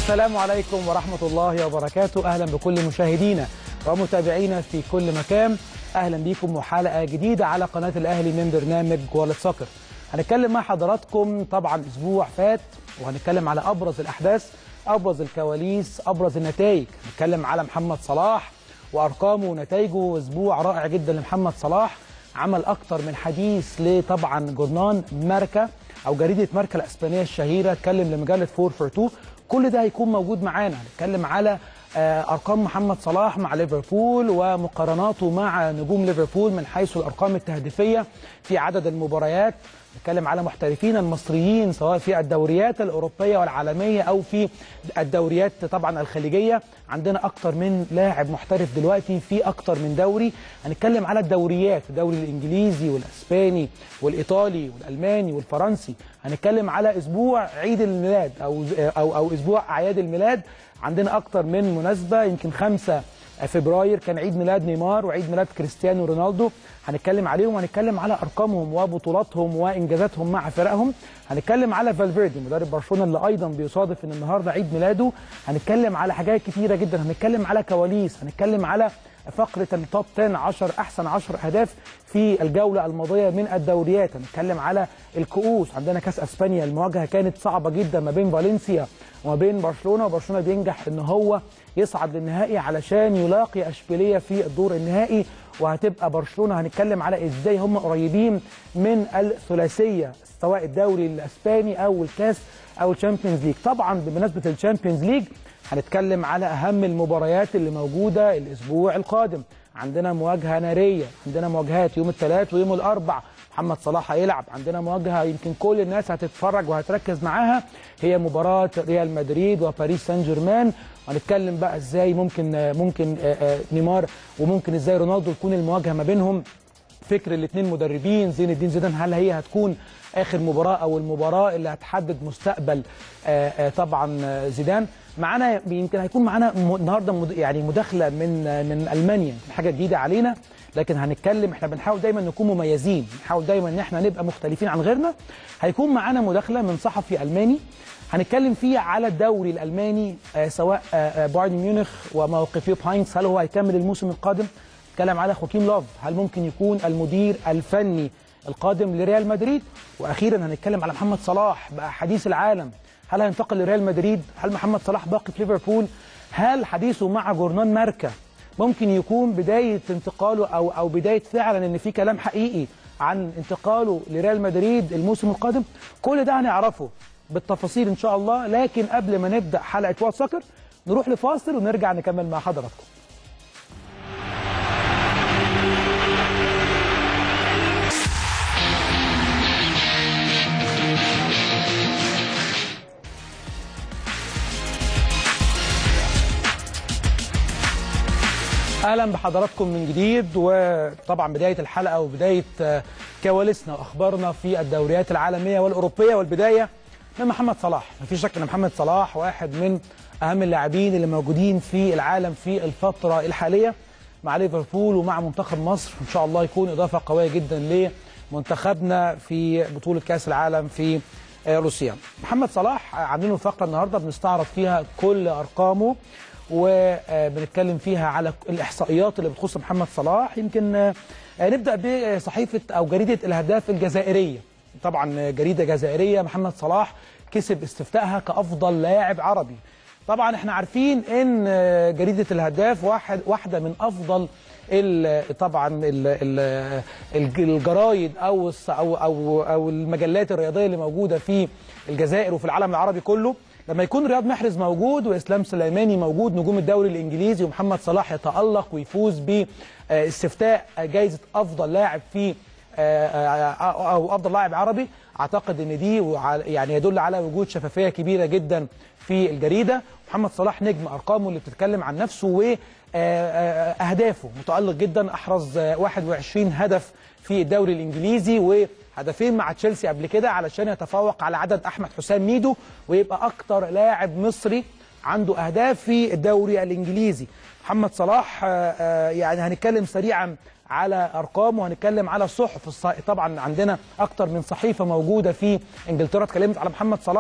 السلام عليكم ورحمة الله وبركاته أهلا بكل مشاهدينا ومتابعينا في كل مكان أهلا بكم وحلقة جديدة على قناة الأهلي من برنامج جولة سكر هنتكلم مع حضراتكم طبعا أسبوع فات وهنتكلم على أبرز الأحداث أبرز الكواليس أبرز النتائج هنتكلم على محمد صلاح وأرقامه ونتائجه أسبوع رائع جدا لمحمد صلاح عمل أكتر من حديث لطبعا جورنان ماركا أو جريدة ماركا الأسبانية الشهيرة اتكلم لمجلة 442 كل ده هيكون موجود معانا هنتكلم على ارقام محمد صلاح مع ليفربول ومقارناته مع نجوم ليفربول من حيث الارقام التهديفيه في عدد المباريات نتكلم على محترفين المصريين سواء في الدوريات الاوروبيه والعالميه او في الدوريات طبعا الخليجيه عندنا اكتر من لاعب محترف دلوقتي في اكتر من دوري هنتكلم على الدوريات الدوري الانجليزي والاسباني والايطالي والالماني والفرنسي هنتكلم على اسبوع عيد الميلاد او او او اسبوع اعياد الميلاد عندنا اكتر من مناسبه يمكن 5 فبراير كان عيد ميلاد نيمار وعيد ميلاد كريستيانو رونالدو هنتكلم عليهم وهنتكلم على ارقامهم وبطولاتهم وانجازاتهم مع فرقهم هنتكلم على فالفيردي مدرب برشلونه اللي ايضا بيصادف ان النهارده عيد ميلاده هنتكلم على حاجات كتيره جدا هنتكلم على كواليس هنتكلم على فقره التوب 10 10 احسن 10 اهداف في الجوله الماضيه من الدوريات هنتكلم على الكؤوس عندنا كاس اسبانيا المواجهه كانت صعبه جدا ما بين فالنسيا وما بين برشلونه وبرشلونه بينجح ان هو يصعد للنهائي علشان يلاقي اشبيليه في الدور النهائي وهتبقى برشلونه هنتكلم على ازاي هم قريبين من الثلاثيه سواء الدوري الاسباني او الكاس او الشامبيونز ليج طبعا بمناسبه الشامبيونز ليج هنتكلم على اهم المباريات اللي موجوده الاسبوع القادم عندنا مواجهه ناريه عندنا مواجهات يوم الثلاث ويوم الاربع محمد صلاح هيلعب عندنا مواجهه يمكن كل الناس هتتفرج وهتركز معاها هي مباراه ريال مدريد وباريس سان جيرمان وهنتكلم بقى ازاي ممكن ممكن نيمار وممكن ازاي رونالدو تكون المواجهه ما بينهم فكر الاثنين مدربين زين الدين زيدان هل هي هتكون اخر مباراه او المباراه اللي هتحدد مستقبل طبعا زيدان معانا يمكن هيكون معانا النهارده يعني مداخله من من المانيا حاجه جديده علينا لكن هنتكلم احنا بنحاول دايما نكون مميزين بنحاول دايما ان احنا نبقى مختلفين عن غيرنا هيكون معانا مداخله من صحفي الماني هنتكلم فيه على الدوري الالماني آه سواء آه بايرن ميونخ وموقفيه باينز هل هو هيكمل الموسم القادم نتكلم على خوكيم لوف هل ممكن يكون المدير الفني القادم لريال مدريد واخيرا هنتكلم على محمد صلاح بقى حديث العالم هل هينتقل لريال مدريد هل محمد صلاح باقي في ليفربول هل حديثه مع جورنان ماركا ممكن يكون بدايه انتقاله او او بدايه فعلا ان في كلام حقيقي عن انتقاله لريال مدريد الموسم القادم كل ده هنعرفه بالتفاصيل ان شاء الله لكن قبل ما نبدا حلقه وات سكر نروح لفاصل ونرجع نكمل مع حضراتكم اهلا بحضراتكم من جديد وطبعا بدايه الحلقه وبدايه كواليسنا واخبارنا في الدوريات العالميه والاوروبيه والبدايه من محمد صلاح مفيش شك ان محمد صلاح واحد من اهم اللاعبين اللي موجودين في العالم في الفتره الحاليه مع ليفربول ومع منتخب مصر ان شاء الله يكون اضافه قويه جدا لمنتخبنا في بطوله كاس العالم في روسيا محمد صلاح عاملين له فقره النهارده بنستعرض فيها كل ارقامه وبنتكلم فيها على الاحصائيات اللي بتخص محمد صلاح يمكن نبدا بصحيفه او جريده الاهداف الجزائريه طبعا جريده جزائريه محمد صلاح كسب استفتائها كافضل لاعب عربي طبعا احنا عارفين ان جريده الهداف واحد واحده من افضل ال طبعا ال ال الجرايد او او او او المجلات الرياضيه اللي موجوده في الجزائر وفي العالم العربي كله لما يكون رياض محرز موجود واسلام سليماني موجود نجوم الدوري الانجليزي ومحمد صلاح يتالق ويفوز باستفتاء جائزه افضل لاعب في او افضل لاعب عربي اعتقد ان دي يعني يدل على وجود شفافيه كبيره جدا في الجريده محمد صلاح نجم ارقامه اللي بتتكلم عن نفسه واهدافه متالق جدا احرز 21 هدف في الدوري الانجليزي و هدفين مع تشيلسي قبل كده علشان يتفوق على عدد احمد حسام ميدو ويبقى اكتر لاعب مصري عنده اهداف في الدوري الانجليزي محمد صلاح يعني هنتكلم سريعا على ارقام وهنتكلم على الصحف طبعا عندنا اكتر من صحيفه موجوده في انجلترا اتكلمت على محمد صلاح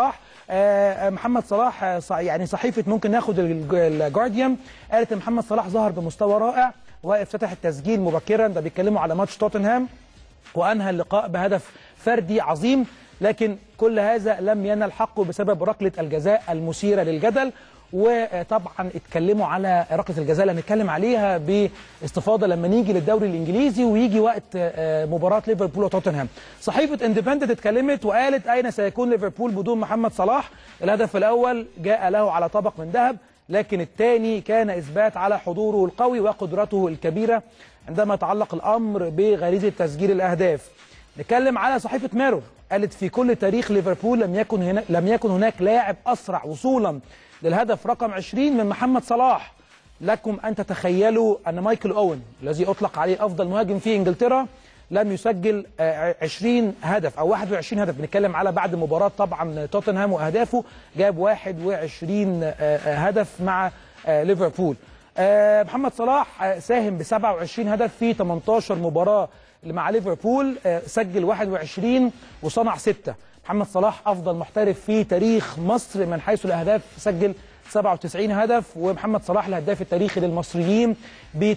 آه، محمد صلاح آه، ص- يعني صحيفه ممكن ناخد الج- الجارديان قالت ان محمد صلاح ظهر بمستوى رائع وافتتح التسجيل مبكرا ده بيتكلموا على ماتش توتنهام وانهى اللقاء بهدف فردي عظيم لكن كل هذا لم ينل حقه بسبب ركله الجزاء المثيره للجدل وطبعا اتكلموا على ركله الجزاء اللي هنتكلم عليها باستفاضه لما نيجي للدوري الانجليزي ويجي وقت آه، مباراه ليفربول وتوتنهام. صحيفه اندبندنت اتكلمت وقالت اين سيكون ليفربول بدون محمد صلاح؟ الهدف الاول جاء له على طبق من ذهب لكن الثاني كان اثبات على حضوره القوي وقدرته الكبيره عندما يتعلق الامر بغريزه تسجيل الاهداف. نتكلم على صحيفه ميرور قالت في كل تاريخ ليفربول لم يكن هنا لم يكن هناك لاعب اسرع وصولا للهدف رقم 20 من محمد صلاح لكم ان تتخيلوا ان مايكل اوين الذي اطلق عليه افضل مهاجم في انجلترا لم يسجل آه، 20 هدف او 21 هدف بنتكلم على بعد مباراه طبعا توتنهام واهدافه جاب 21 آه، آه، هدف مع آه، ليفربول آه، محمد صلاح آه، ساهم ب 27 هدف في 18 مباراه مع ليفربول آه، سجل 21 وصنع 6 محمد صلاح افضل محترف في تاريخ مصر من حيث الاهداف سجل 97 هدف ومحمد صلاح الهداف التاريخي للمصريين ب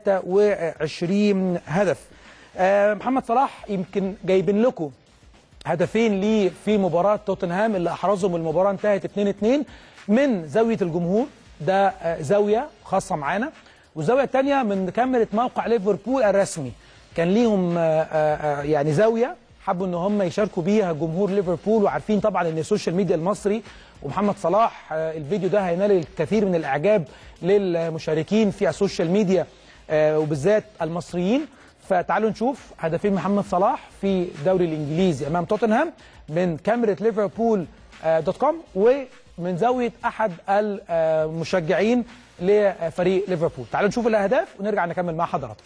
23 هدف آه، محمد صلاح يمكن جايبين لكم هدفين ليه في مباراة توتنهام اللي أحرزهم المباراة انتهت 2-2 من زاوية الجمهور ده آه، زاوية خاصة معانا والزاوية الثانية من كاميرا موقع ليفربول الرسمي كان ليهم آه، آه، آه، يعني زاوية حبوا ان هم يشاركوا بيها جمهور ليفربول وعارفين طبعا ان السوشيال ميديا المصري ومحمد صلاح آه، الفيديو ده هينال الكثير من الاعجاب للمشاركين في السوشيال ميديا آه، وبالذات المصريين فتعالوا نشوف هدفين محمد صلاح في الدوري الانجليزي امام توتنهام من كاميرا ليفربول آه، دوت كوم ومن زاويه احد المشجعين لفريق ليفربول تعالوا نشوف الاهداف ونرجع نكمل مع حضراتكم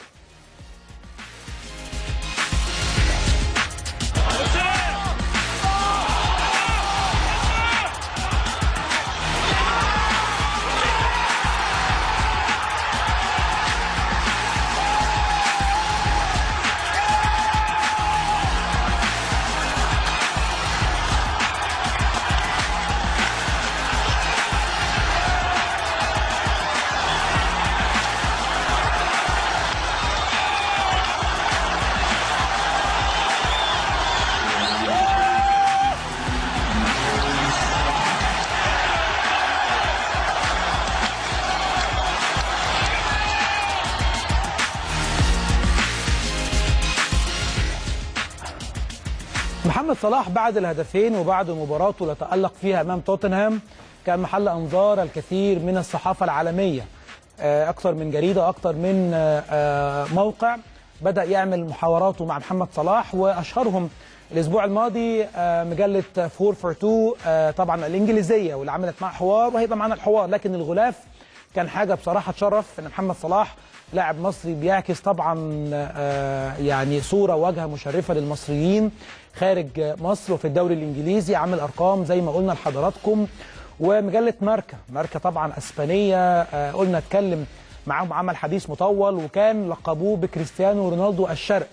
محمد صلاح بعد الهدفين وبعد مباراته اللي تألق فيها أمام توتنهام كان محل أنظار الكثير من الصحافة العالمية آه، أكثر من جريدة أكثر من آه، آه، موقع بدأ يعمل محاوراته مع محمد صلاح وأشهرهم الأسبوع الماضي آه، مجلة 442 آه، طبعا الإنجليزية واللي عملت معاه حوار وهيبقى معانا الحوار لكن الغلاف كان حاجة بصراحة تشرف إن محمد صلاح لاعب مصري بيعكس طبعا آه، يعني صورة واجهة مشرفة للمصريين خارج مصر وفي الدوري الإنجليزي عامل أرقام زي ما قلنا لحضراتكم ومجلة ماركا ماركا طبعا أسبانية آه، قلنا اتكلم معاهم عمل حديث مطول وكان لقبوه بكريستيانو رونالدو الشرق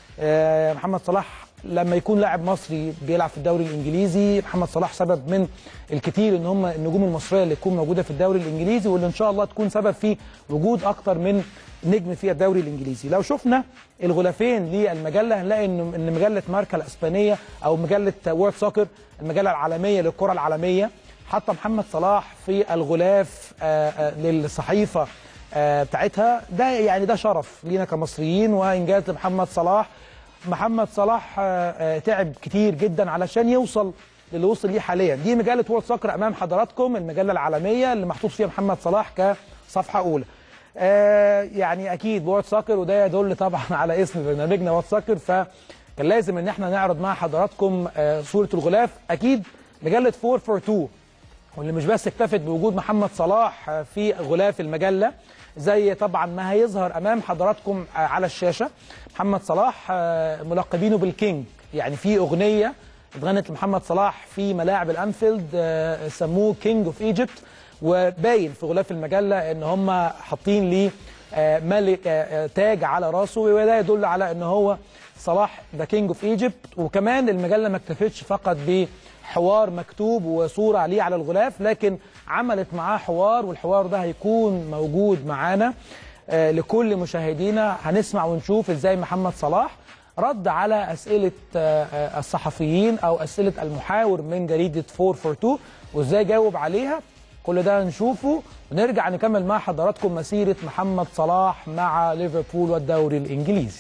آه، محمد صلاح لما يكون لاعب مصري بيلعب في الدوري الانجليزي محمد صلاح سبب من الكثير ان هم النجوم المصريه اللي تكون موجوده في الدوري الانجليزي واللي ان شاء الله تكون سبب في وجود اكتر من نجم في الدوري الانجليزي لو شفنا الغلافين للمجله هنلاقي ان ان مجله ماركا الاسبانيه او مجله وورد سوكر المجله العالميه للكره العالميه حاطه محمد صلاح في الغلاف آه، آه، للصحيفه آه، بتاعتها ده يعني ده شرف لينا كمصريين وانجاز لمحمد صلاح محمد صلاح آه، آه، تعب كتير جدا علشان يوصل للي وصل ليه حاليا دي مجله وورد سوكر امام حضراتكم المجله العالميه اللي محطوط فيها محمد صلاح كصفحه اولى آه، يعني اكيد وورد سوكر وده يدل طبعا على اسم برنامجنا وورد سوكر فكان لازم ان احنا نعرض مع حضراتكم آه، صوره الغلاف اكيد مجله 442 واللي مش بس اكتفت بوجود محمد صلاح آه، في غلاف المجلة زي طبعا ما هيظهر أمام حضراتكم آه، على الشاشة محمد صلاح آه، ملقبينه بالكينج يعني في أغنية اتغنت لمحمد صلاح في ملاعب الأنفيلد آه، سموه كينج اوف ايجيبت وباين في غلاف المجلة ان هم حاطين ليه آه، ملك آه، آه، تاج على راسه وده يدل على ان هو صلاح ذا كينج اوف ايجيبت وكمان المجله ما اكتفتش فقط حوار مكتوب وصوره عليه على الغلاف لكن عملت معاه حوار والحوار ده هيكون موجود معانا آه، لكل مشاهدينا هنسمع ونشوف ازاي محمد صلاح رد على اسئله آه، آه، الصحفيين او اسئله المحاور من جريده 442 وازاي جاوب عليها كل ده هنشوفه ونرجع نكمل مع حضراتكم مسيره محمد صلاح مع ليفربول والدوري الانجليزي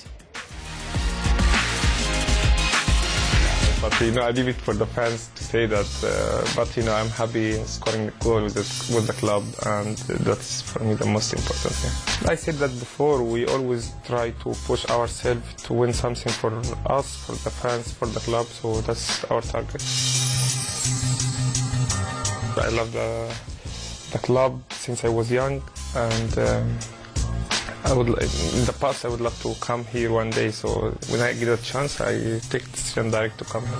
But you know, I leave it for the fans to say that. Uh, but you know, I'm happy scoring the goal with the, with the club, and that's for me the most important thing. I said that before. We always try to push ourselves to win something for us, for the fans, for the club. So that's our target. I love the the club since I was young, and. Um, I would like, in the past I would love to come here one day. So when I get a chance, I take decision direct to come here.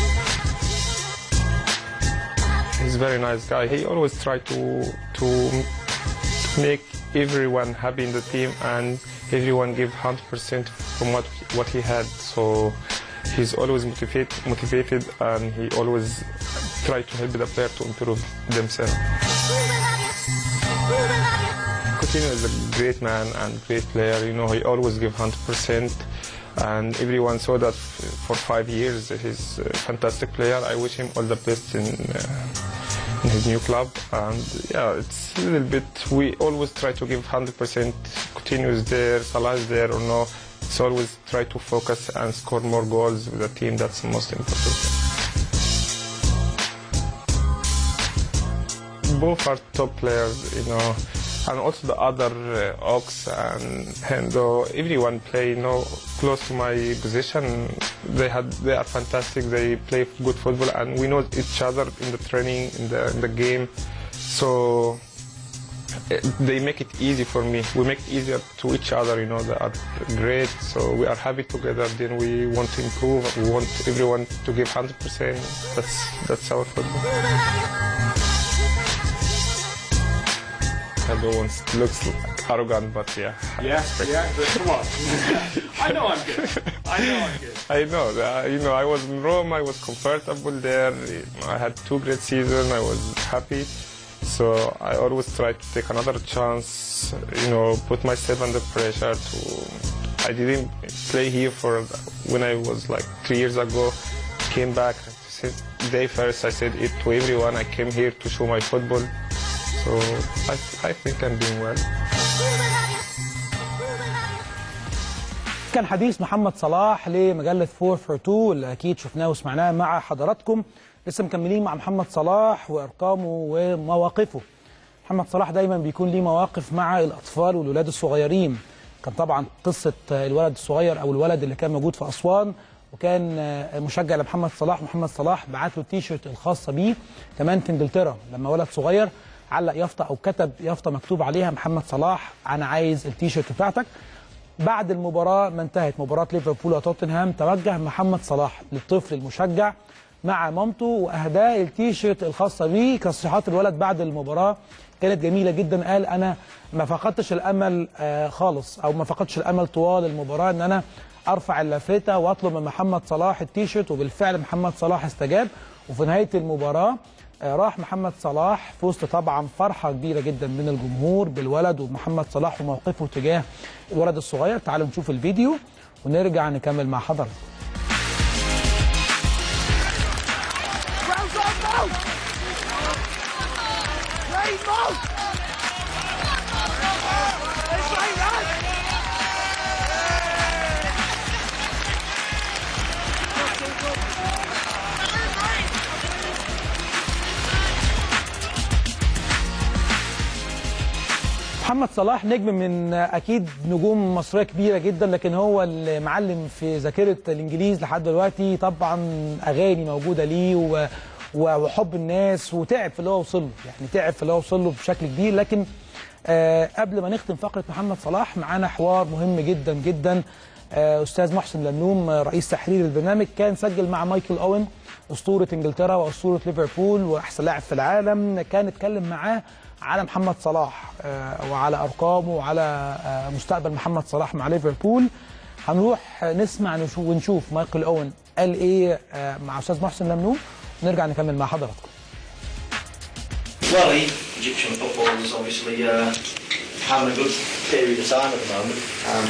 He's a very nice guy. He always try to to to make everyone happy in the team and everyone give 100% from what what he had. So he's always motivate, motivated and he always try to help the player to improve themselves. Coutinho is a great man and great player. You know, he always give 100%, and everyone saw that f- for five years. He's a fantastic player. I wish him all the best in uh, in his new club. And yeah, it's a little bit. We always try to give 100%. Coutinho is there, Salah is there, or no. It's always try to focus and score more goals with the team. That's the most important. both are top players, you know, and also the other uh, Ox and Hendo. Everyone play, you know, close to my position. They had, they are fantastic. They play good football, and we know each other in the training, in the in the game. So eh, they make it easy for me. We make it easier to each other. You know, they are great. So we are happy together. Then we want to improve. We want everyone to give 100%. That's that's our football. Everyone looks arrogant, but yeah. Yeah, yeah, but come on. I know I'm good. I know I'm good. I know. Uh, you know, I was in Rome. I was comfortable there. I had two great seasons. I was happy. So I always try to take another chance. You know, put myself under pressure. To I didn't play here for when I was like three years ago. Came back. Since day first, I said it to everyone. I came here to show my football. So I, I think I'm doing well. كان حديث محمد صلاح لمجلة 442 اللي أكيد شفناه وسمعناه مع حضراتكم لسه مكملين مع محمد صلاح وأرقامه ومواقفه محمد صلاح دايما بيكون ليه مواقف مع الأطفال والولاد الصغيرين كان طبعا قصة الولد الصغير أو الولد اللي كان موجود في أسوان وكان مشجع لمحمد صلاح محمد صلاح بعت له التيشيرت الخاصة بيه كمان في انجلترا لما ولد صغير علق يافطة أو كتب يافطة مكتوب عليها محمد صلاح أنا عايز التيشيرت بتاعتك بعد المباراة ما انتهت مباراة ليفربول وتوتنهام توجه محمد صلاح للطفل المشجع مع مامته واهداه التيشيرت الخاصة بيه تصريحات الولد بعد المباراة كانت جميلة جدا قال انا ما فقدتش الامل آه خالص او ما فقدتش الامل طوال المباراة ان انا ارفع اللافتة واطلب من محمد صلاح التيشيرت وبالفعل محمد صلاح استجاب وفي نهاية المباراة آه، راح محمد صلاح في وسط طبعا فرحه كبيره جدا من الجمهور بالولد ومحمد صلاح وموقفه تجاه الولد الصغير تعالوا نشوف الفيديو ونرجع نكمل مع حضراتكم محمد صلاح نجم من اكيد نجوم مصريه كبيره جدا لكن هو اللي معلم في ذاكره الانجليز لحد دلوقتي طبعا اغاني موجوده ليه و... و- وحب الناس وتعب في اللي هو وصل له يعني تعب في اللي هو وصل له بشكل كبير لكن آه قبل ما نختم فقره محمد صلاح معانا حوار مهم جدا جدا آه استاذ محسن لملوم آه، رئيس تحرير البرنامج كان سجل مع مايكل اوين اسطوره انجلترا واسطوره ليفربول واحسن لاعب في العالم كان اتكلم معاه على محمد صلاح آه، وعلى ارقامه وعلى آه، مستقبل محمد صلاح مع ليفربول هنروح آه، نسمع نشوف ونشوف مايكل اوين قال ايه آه، مع استاذ محسن لملوم ونرجع نكمل مع حضراتكم Well, E- Egyptian football is obviously uh, having a good period of time at the moment. Um,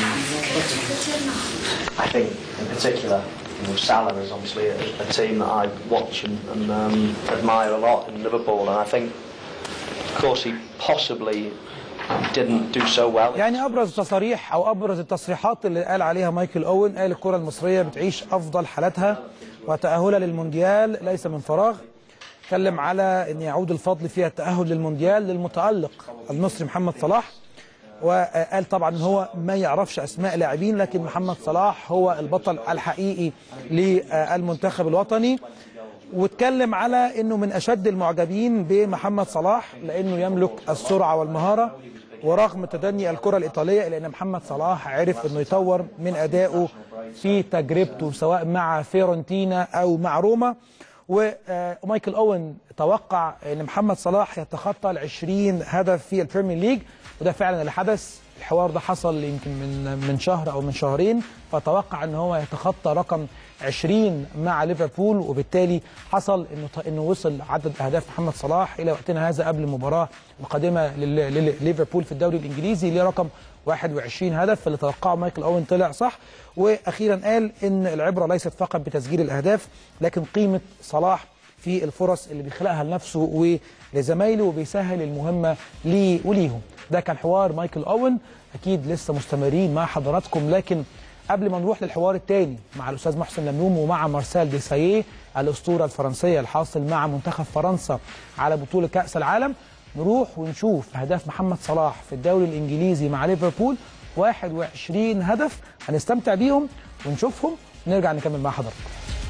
I think, in particular, you know, Salah is obviously a, a team that I watch and, and um, admire a lot in Liverpool, and I think, of course, he possibly didn't do so well. يعني ابرز تصاريح او ابرز التصريحات اللي قال عليها مايكل اوين قال الكره المصريه بتعيش افضل حالاتها وتاهلها للمونديال ليس من فراغ اتكلم على ان يعود الفضل فيها التاهل للمونديال للمتالق المصري محمد صلاح وقال طبعا ان هو ما يعرفش اسماء لاعبين لكن محمد صلاح هو البطل الحقيقي للمنتخب الوطني واتكلم على انه من اشد المعجبين بمحمد صلاح لانه يملك السرعه والمهاره ورغم تدني الكره الايطاليه الا ان محمد صلاح عرف انه يطور من ادائه في تجربته سواء مع فيورنتينا او مع روما ومايكل اوين توقع ان محمد صلاح يتخطى ال 20 هدف في البريمير ليج وده فعلا اللي حدث الحوار ده حصل يمكن من من شهر او من شهرين فتوقع ان هو يتخطى رقم 20 مع ليفربول وبالتالي حصل انه انه وصل عدد اهداف محمد صلاح الى وقتنا هذا قبل المباراه القادمه لل- لليفربول في الدوري الانجليزي لرقم 21 هدف اللي توقعه مايكل اوين طلع صح واخيرا قال ان العبره ليست فقط بتسجيل الاهداف لكن قيمه صلاح في الفرص اللي بيخلقها لنفسه ولزمايله وبيسهل المهمه ليه وليهم ده كان حوار مايكل اوين اكيد لسه مستمرين مع حضراتكم لكن قبل ما نروح للحوار الثاني مع الاستاذ محسن لملوم ومع مارسيل ديساييه الاسطوره الفرنسيه الحاصل مع منتخب فرنسا على بطوله كاس العالم نروح ونشوف اهداف محمد صلاح في الدوري الانجليزي مع ليفربول 21 هدف هنستمتع بيهم ونشوفهم نرجع نكمل مع حضراتكم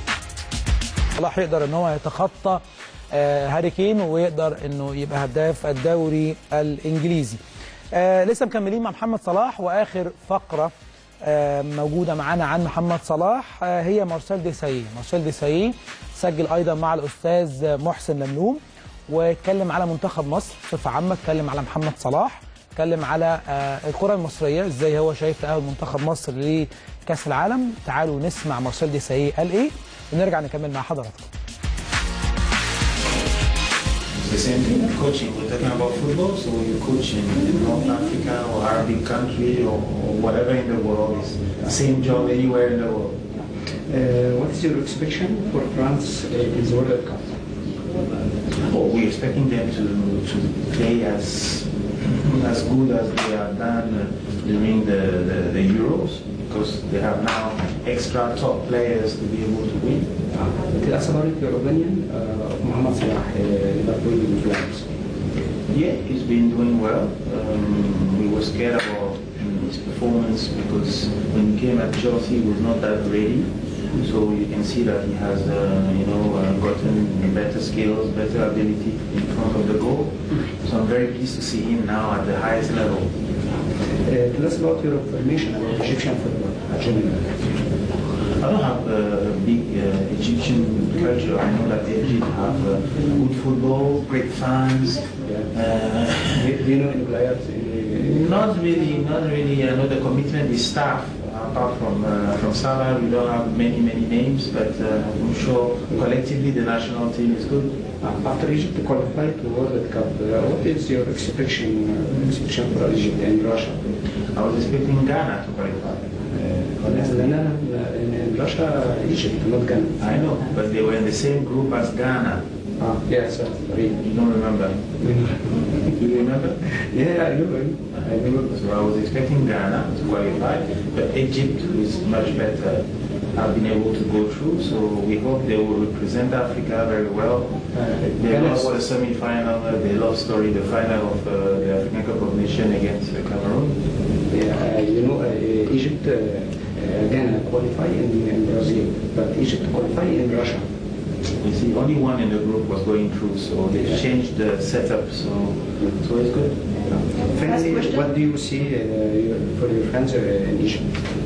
صلاح يقدر ان هو يتخطى آه، هاري كين ويقدر انه يبقى هداف الدوري الانجليزي آه لسه مكملين مع محمد صلاح واخر فقره آه موجوده معانا عن محمد صلاح آه هي مارسيل ديسايي مارسيل ديسايي سجل ايضا مع الاستاذ محسن لملوم واتكلم على منتخب مصر بصفه عامه اتكلم على محمد صلاح اتكلم على آه الكره المصريه ازاي هو شايف تاهل منتخب مصر لكاس العالم تعالوا نسمع مارسيل ديسايي قال ايه ونرجع نكمل مع حضراتكم the same thing, coaching. We're talking about football, so you coach in, in North Africa or Arabic country or, or whatever in the world. It's the same job anywhere in the world. Uh, what is your expectation for France uh, in the World Cup? Or we're expecting them to, to play as as good as they have done uh, during the, the, the Euros because they have now extra top players to be able to win. Tell us about your opinion uh, of Mohamed Salah, uh, Liverpool players. Yeah, he's been doing well. Um, we were scared about mm, his performance because when he came at Chelsea, he was not that ready. So you can see that he has, uh, you know, uh, gotten better skills, better ability in front of the goal. So I'm very pleased to see him now at the highest level. Uh, tell us about your information about Egyptian football. Generally. I don't have a big uh, Egyptian culture. I know that Egypt have uh, good football, great fans. Uh, Do do you know any players? Any, Not really, not really. I know the commitment is staff. Apart from uh, from Salah, we don't have many many names, but uh, I'm sure collectively the national team is good. uh, after Egypt qualified to World Cup, uh, what is your expectation, uh, expectation for Egypt and Russia? I was expecting Ghana to qualify. Uh, Lana, uh, in, in Russia, Egypt, not Ghana. I know, but they were in the same group as Ghana. Ah, yes, sir. Sorry. You don't remember? Do you remember? Yeah, I know. I remember. So I was expecting Ghana to qualify, but Egypt, who is much better, have been able to go through. So we hope they will represent Africa very well. They Ghana lost is- the semi-final, uh, they lost sorry the final of uh, the African Cup of Nations against uh, Cameroon. Yeah, uh, you know, uh, Egypt, uh, uh, Ghana qualify in, in Brazil, but Egypt qualify in Russia. You see, only one in the group was going through, so they changed the setup. So so it's good. Finally, what do you see uh, your- for your friends uh, in Egypt?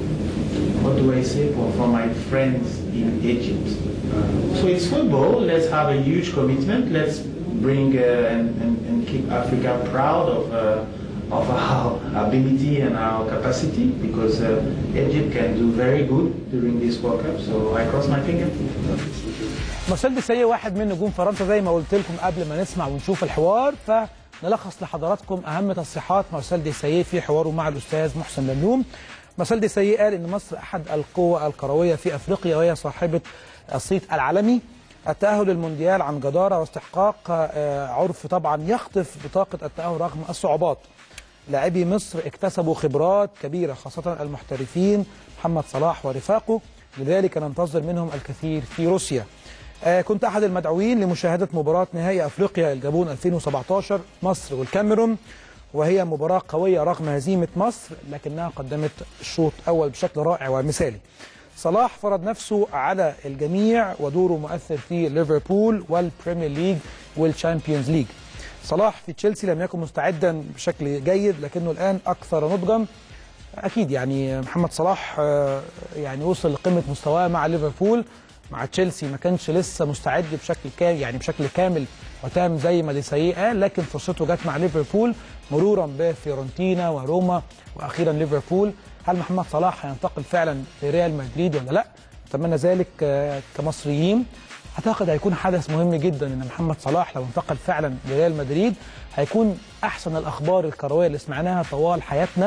What do I say for, for my friends in Egypt? So it's football. Let's have a huge commitment. Let's bring uh, and, and, and keep Africa proud of uh, of our ability and our capacity because uh, Egypt can do very good during this World Cup. So I cross my finger. مارسيل ديسايه واحد من نجوم فرنسا زي ما قلت لكم قبل ما نسمع ونشوف الحوار فنلخص لحضراتكم اهم تصريحات مارسيل ديسايه في حواره مع الاستاذ محسن ممنون مارسيل ديسايه قال ان مصر احد القوى الكرويه في افريقيا وهي صاحبه الصيت العالمي التأهل للمونديال عن جدارة واستحقاق آه، عرف طبعا يخطف بطاقة التأهل رغم الصعوبات لاعبي مصر اكتسبوا خبرات كبيرة خاصة المحترفين محمد صلاح ورفاقه لذلك ننتظر منهم الكثير في روسيا آه، كنت أحد المدعوين لمشاهدة مباراة نهائي أفريقيا الجابون 2017 مصر والكاميرون وهي مباراة قوية رغم هزيمة مصر لكنها قدمت الشوط أول بشكل رائع ومثالي صلاح فرض نفسه على الجميع ودوره مؤثر في ليفربول والبريمير ليج والشامبيونز ليج صلاح في تشيلسي لم يكن مستعدا بشكل جيد لكنه الآن أكثر نضجا أكيد يعني محمد صلاح آه، يعني وصل لقمة مستواه مع ليفربول مع تشيلسي ما كانش لسه مستعد بشكل كامل يعني بشكل كامل وتام زي ما ديسايه قال لكن فرصته جت مع ليفربول مرورا بفيورنتينا وروما واخيرا ليفربول هل محمد صلاح هينتقل فعلا لريال مدريد ولا لا؟ اتمنى ذلك آه، كمصريين اعتقد هيكون حدث مهم جدا ان محمد صلاح لو انتقل فعلا لريال مدريد هيكون احسن الاخبار الكرويه اللي سمعناها طوال حياتنا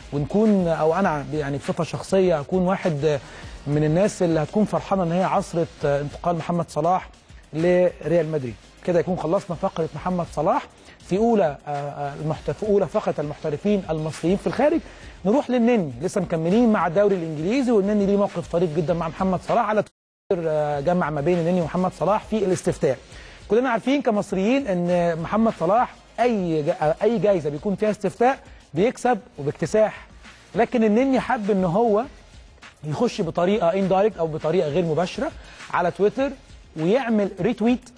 ونكون او انا يعني بصفه شخصيه اكون واحد من الناس اللي هتكون فرحانه ان هي عصرت انتقال محمد صلاح لريال مدريد كده يكون خلصنا فقره محمد صلاح في اولى آه، آه، المحت... في اولى فقره المحترفين المصريين في الخارج نروح للنني لسه مكملين مع الدوري الانجليزي والنني ليه موقف طريف جدا مع محمد صلاح على تويتر آه، جمع ما بين النني ومحمد صلاح في الاستفتاء كلنا عارفين كمصريين ان محمد صلاح اي جا... اي جايزه بيكون فيها استفتاء بيكسب وباكتساح لكن النني حب ان هو يخش بطريقه اندايركت او بطريقه غير مباشره على تويتر ويعمل ريتويت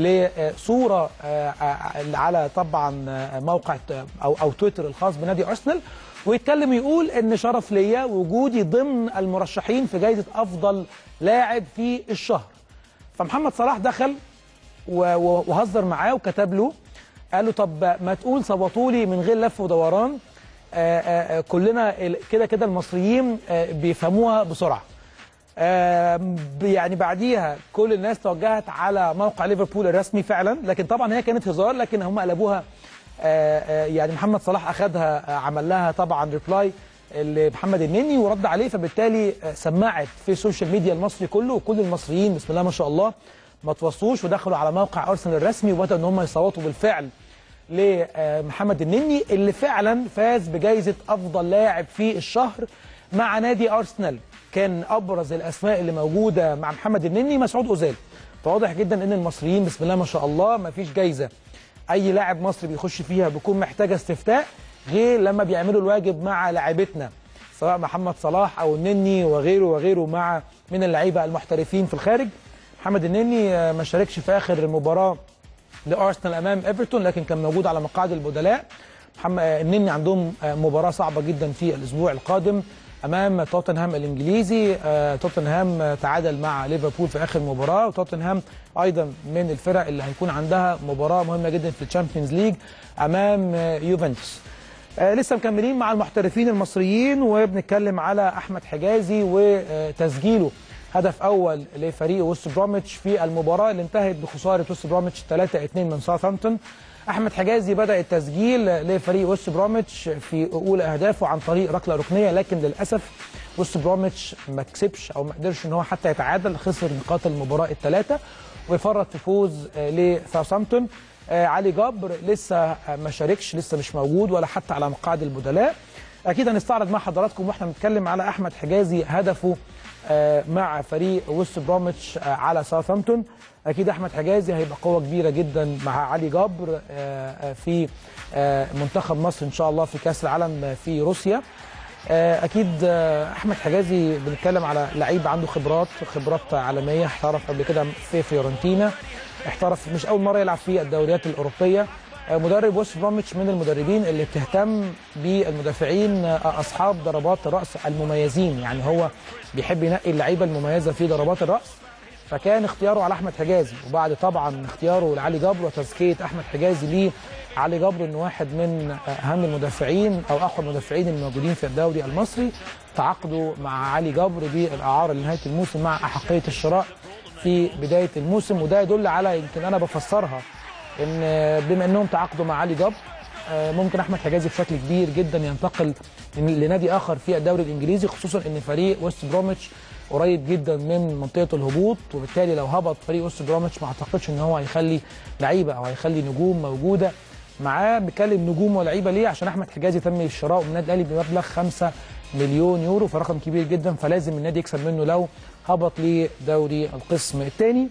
لصوره آه، آه، على طبعا آه، موقع ت- او او تويتر الخاص بنادي ارسنال ويتكلم ويقول ان شرف ليا وجودي ضمن المرشحين في جائزه افضل لاعب في الشهر فمحمد صلاح دخل و- و- وهزر معاه وكتب له قال له طب ما تقول صوتوا لي من غير لف ودوران آه، آه، آه، كلنا ال- كده كده المصريين آه، بيفهموها بسرعه آم، يعني بعديها كل الناس توجهت على موقع ليفربول الرسمي فعلا لكن طبعا هي كانت هزار لكن هم قلبوها آه، آه، يعني محمد صلاح اخذها آه، عمل لها طبعا ريبلاي لمحمد النني ورد عليه فبالتالي آه، سمعت في السوشيال ميديا المصري كله وكل المصريين بسم الله ما شاء الله ما توصوش ودخلوا على موقع ارسنال الرسمي وبداوا ان هم يصوتوا بالفعل لمحمد النني اللي فعلا فاز بجائزة أفضل لاعب في الشهر مع نادي أرسنال كان أبرز الأسماء اللي موجودة مع محمد النني مسعود أوزيل فواضح جدا أن المصريين بسم الله ما شاء الله ما فيش جايزة أي لاعب مصري بيخش فيها بيكون محتاجة استفتاء غير لما بيعملوا الواجب مع لاعبتنا سواء محمد صلاح أو النني وغيره وغيره مع من اللعيبة المحترفين في الخارج محمد النني آه، ما شاركش في آخر مباراة لارسنال امام ايفرتون لكن كان موجود على مقاعد البدلاء محمد النني عندهم آه، مباراه صعبه جدا في الاسبوع القادم امام توتنهام الانجليزي آه، توتنهام آه، تعادل مع ليفربول في اخر مباراه وتوتنهام ايضا من الفرق اللي هيكون عندها مباراه مهمه جدا في الشامبيونز ليج امام آه، يوفنتوس آه، لسه مكملين مع المحترفين المصريين وبنتكلم على احمد حجازي وتسجيله هدف اول لفريق وست بروميتش في المباراه اللي انتهت بخساره وست بروميتش 3-2 من ساوثهامبتون احمد حجازي بدا التسجيل لفريق وست بروميتش في اولى اهدافه عن طريق ركله ركنيه لكن للاسف وست بروميتش ما كسبش او ما قدرش ان هو حتى يتعادل خسر نقاط المباراه الثلاثه وفرط في فوز آه، لساوثهامبتون آه، علي جبر لسه آه، ما شاركش لسه مش موجود ولا حتى على مقاعد البدلاء اكيد هنستعرض مع حضراتكم واحنا بنتكلم على احمد حجازي هدفه آه، مع فريق وست بروميتش آه، على ساوثهامبتون اكيد احمد حجازي هيبقى قوه كبيره جدا مع علي جبر آه، آه، في آه، منتخب مصر ان شاء الله في كاس العالم آه، في روسيا آه، اكيد آه، احمد حجازي بنتكلم على لعيب عنده خبرات خبرات عالميه احترف قبل كده في فيورنتينا احترف مش اول مره يلعب في الدوريات الاوروبيه آه، مدرب وست بروميتش من المدربين اللي بتهتم بالمدافعين آه، اصحاب ضربات الراس المميزين يعني هو بيحب ينقي اللعيبه المميزه في ضربات الراس فكان اختياره على احمد حجازي وبعد طبعا اختياره لعلي جبر وتزكيه احمد حجازي ليه علي جبر انه واحد من اهم المدافعين او اقوى المدافعين الموجودين في الدوري المصري تعاقدوا مع علي جبر بالاعاره لنهايه الموسم مع احقيه الشراء في بدايه الموسم وده يدل على يمكن انا بفسرها ان بما انهم تعاقدوا مع علي جاب آه، ممكن احمد حجازي بشكل كبير جدا ينتقل لنادي اخر في الدوري الانجليزي خصوصا ان فريق ويست بروميتش قريب جدا من منطقه الهبوط وبالتالي لو هبط فريق ويست بروميتش ما اعتقدش ان هو هيخلي لعيبه او هيخلي نجوم موجوده معاه بيتكلم نجوم ولعيبه ليه عشان احمد حجازي تم شراؤه من النادي الاهلي بمبلغ 5 مليون يورو فرقم كبير جدا فلازم النادي يكسب منه لو هبط لدوري القسم الثاني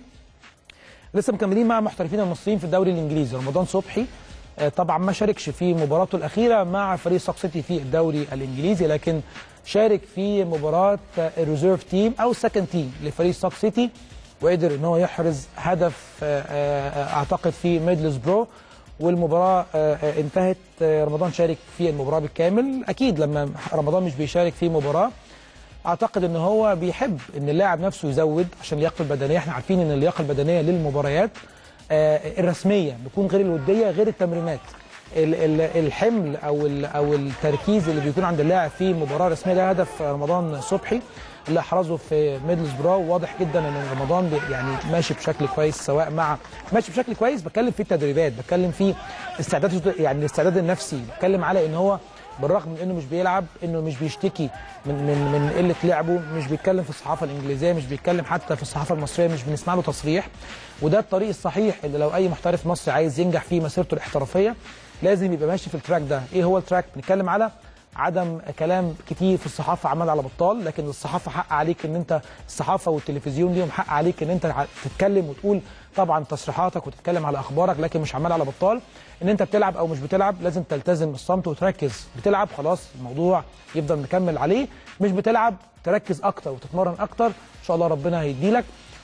لسه مكملين مع محترفين المصريين في الدوري الانجليزي رمضان صبحي آه، طبعا ما شاركش في مباراته الاخيره مع فريق ساك سيتي في الدوري الانجليزي لكن شارك في مباراه آه، الريزيرف تيم او السكند تيم لفريق ساك سيتي وقدر ان هو يحرز هدف آه، آه، اعتقد في ميدلز برو والمباراه آه، آه، انتهت آه، رمضان شارك في المباراه بالكامل اكيد لما رمضان مش بيشارك في مباراه اعتقد ان هو بيحب ان اللاعب نفسه يزود عشان اللياقه البدنيه احنا عارفين ان اللياقه البدنيه للمباريات آه، الرسميه بتكون غير الوديه غير التمرينات ال- ال- الحمل او ال- او التركيز اللي بيكون عند اللاعب في مباراه رسميه ده هدف رمضان صبحي اللي احرزه في ميدلز برو واضح جدا ان رمضان بي- يعني ماشي بشكل كويس سواء مع ماشي بشكل كويس بتكلم في التدريبات بتكلم في استعداد يعني الاستعداد النفسي بتكلم على ان هو بالرغم من انه مش بيلعب انه مش بيشتكي من من من قله لعبه مش بيتكلم في الصحافه الانجليزيه مش بيتكلم حتى في الصحافه المصريه مش بنسمع له تصريح وده الطريق الصحيح اللي لو اي محترف مصري عايز ينجح في مسيرته الاحترافيه لازم يبقى ماشي في التراك ده ايه هو التراك بنتكلم على عدم كلام كتير في الصحافه عمال على بطال لكن الصحافه حق عليك ان انت الصحافه والتلفزيون ليهم حق عليك ان انت ع- تتكلم وتقول طبعا تصريحاتك وتتكلم على اخبارك لكن مش عمال على بطال ان انت بتلعب او مش بتلعب لازم تلتزم الصمت وتركز بتلعب خلاص الموضوع يفضل مكمل عليه مش بتلعب تركز اكتر وتتمرن اكتر ان شاء الله ربنا هيديلك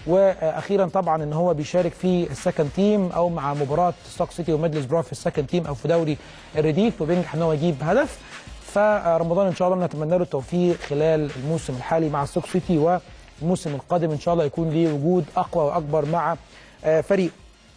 واخيرا طبعا ان هو بيشارك في السكند تيم او مع مباراه ستوك سيتي وميدلز برو في السكند تيم او في دوري الرديف وبينجح ان هو يجيب هدف فرمضان ان شاء الله نتمنى له التوفيق خلال الموسم الحالي مع ستوك سيتي والموسم القادم ان شاء الله يكون ليه وجود اقوى واكبر مع آه، فريق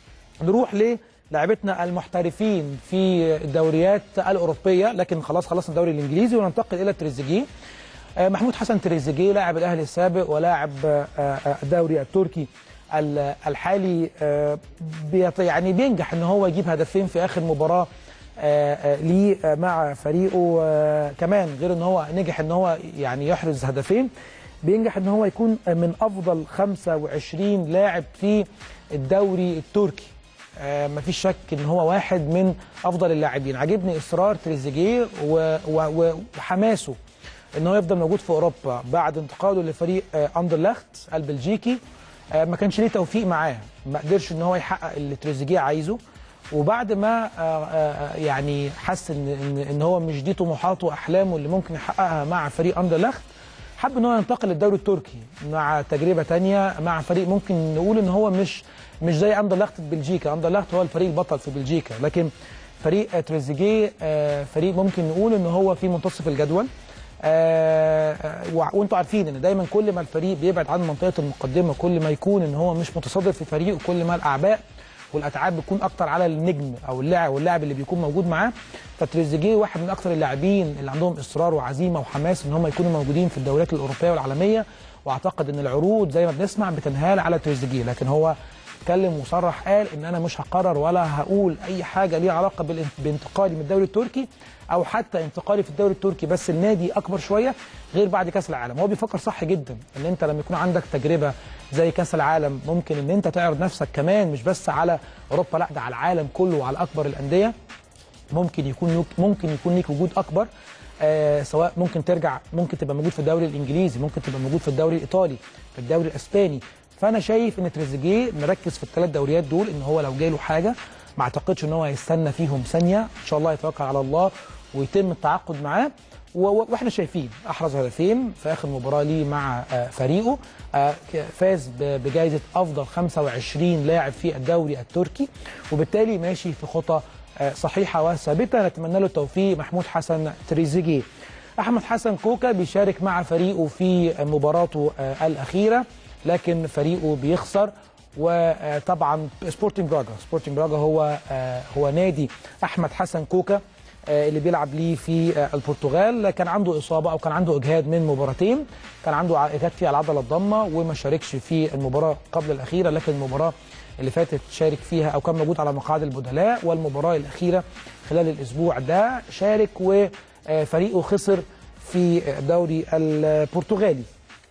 نروح للاعبتنا المحترفين في الدوريات الاوروبيه لكن خلاص خلصنا الدوري الانجليزي وننتقل الى تريزيجيه آه، محمود حسن تريزيجيه لاعب الاهلي السابق ولاعب آه، آه، الدوري التركي ال- الحالي آه، بيط- يعني بينجح ان هو يجيب هدفين في اخر مباراه آه، آه، ليه آه، مع فريقه آه، كمان غير ان هو نجح ان هو يعني يحرز هدفين بينجح ان هو يكون من افضل 25 لاعب في الدوري التركي آه، مفيش شك ان هو واحد من افضل اللاعبين عجبني اصرار تريزيجيه و- و- وحماسه ان هو يفضل موجود في اوروبا بعد انتقاله لفريق آه، اندرلخت البلجيكي آه، ما كانش ليه توفيق معاه ما قدرش ان هو يحقق اللي تريزيجيه عايزه وبعد ما آه، آه، يعني حس ان ان ان هو مش دي طموحاته واحلامه اللي ممكن يحققها مع فريق اندرلخت حب ان هو ينتقل للدوري التركي مع تجربه تانية مع فريق ممكن نقول ان هو مش مش زي اندرلخت بلجيكا اندرلخت هو الفريق البطل في بلجيكا لكن فريق آه، تريزيجيه آه، فريق ممكن نقول ان هو في منتصف الجدول آه، آه، وع- وانتوا عارفين ان دايما كل ما الفريق بيبعد عن منطقه المقدمه كل ما يكون ان هو مش متصدر في فريقه كل ما الاعباء والاتعاب بتكون اكتر على النجم او اللاعب واللاعب اللي بيكون موجود معاه فتريزيجيه واحد من اكتر اللاعبين اللي عندهم اصرار وعزيمه وحماس ان هم يكونوا موجودين في الدوريات الاوروبيه والعالميه واعتقد ان العروض زي ما بنسمع بتنهال على تريزيجيه لكن هو اتكلم وصرح قال ان انا مش هقرر ولا هقول اي حاجه ليها علاقه بالان- بانتقالي من الدوري التركي او حتى انتقالي في الدوري التركي بس النادي اكبر شويه غير بعد كاس العالم هو بيفكر صح جدا ان انت لما يكون عندك تجربه زي كاس العالم ممكن ان انت تعرض نفسك كمان مش بس على اوروبا لا ده على العالم كله وعلى اكبر الانديه ممكن يكون لك ممكن يكون ليك وجود اكبر آه سواء ممكن ترجع ممكن تبقى موجود في الدوري الانجليزي ممكن تبقى موجود في الدوري الايطالي في الدوري الاسباني فانا شايف ان تريزيجيه مركز في الثلاث دوريات دول ان هو لو جاله حاجه ما اعتقدش ان هو هيستنى فيهم ثانيه ان شاء الله يتوكل على الله ويتم التعاقد معاه و- و- واحنا شايفين احرز هدفين في اخر مباراه ليه مع آه، فريقه آه، ك- فاز ب- بجائزه افضل 25 لاعب في الدوري التركي وبالتالي ماشي في خطى آه، صحيحه وثابته نتمنى له التوفيق محمود حسن تريزيجيه احمد حسن كوكا بيشارك مع فريقه في مباراته آه، الاخيره لكن فريقه بيخسر وطبعا سبورتنج براجا سبورتنج براجا هو آه، هو نادي احمد حسن كوكا آه، اللي بيلعب ليه في آه، البرتغال كان عنده اصابه او كان عنده اجهاد من مباراتين كان عنده ع- اجهاد في العضله الضمه وما شاركش في المباراه قبل الاخيره لكن المباراه اللي فاتت شارك فيها او كان موجود على مقاعد البدلاء والمباراه الاخيره خلال الاسبوع ده شارك وفريقه خسر في الدوري البرتغالي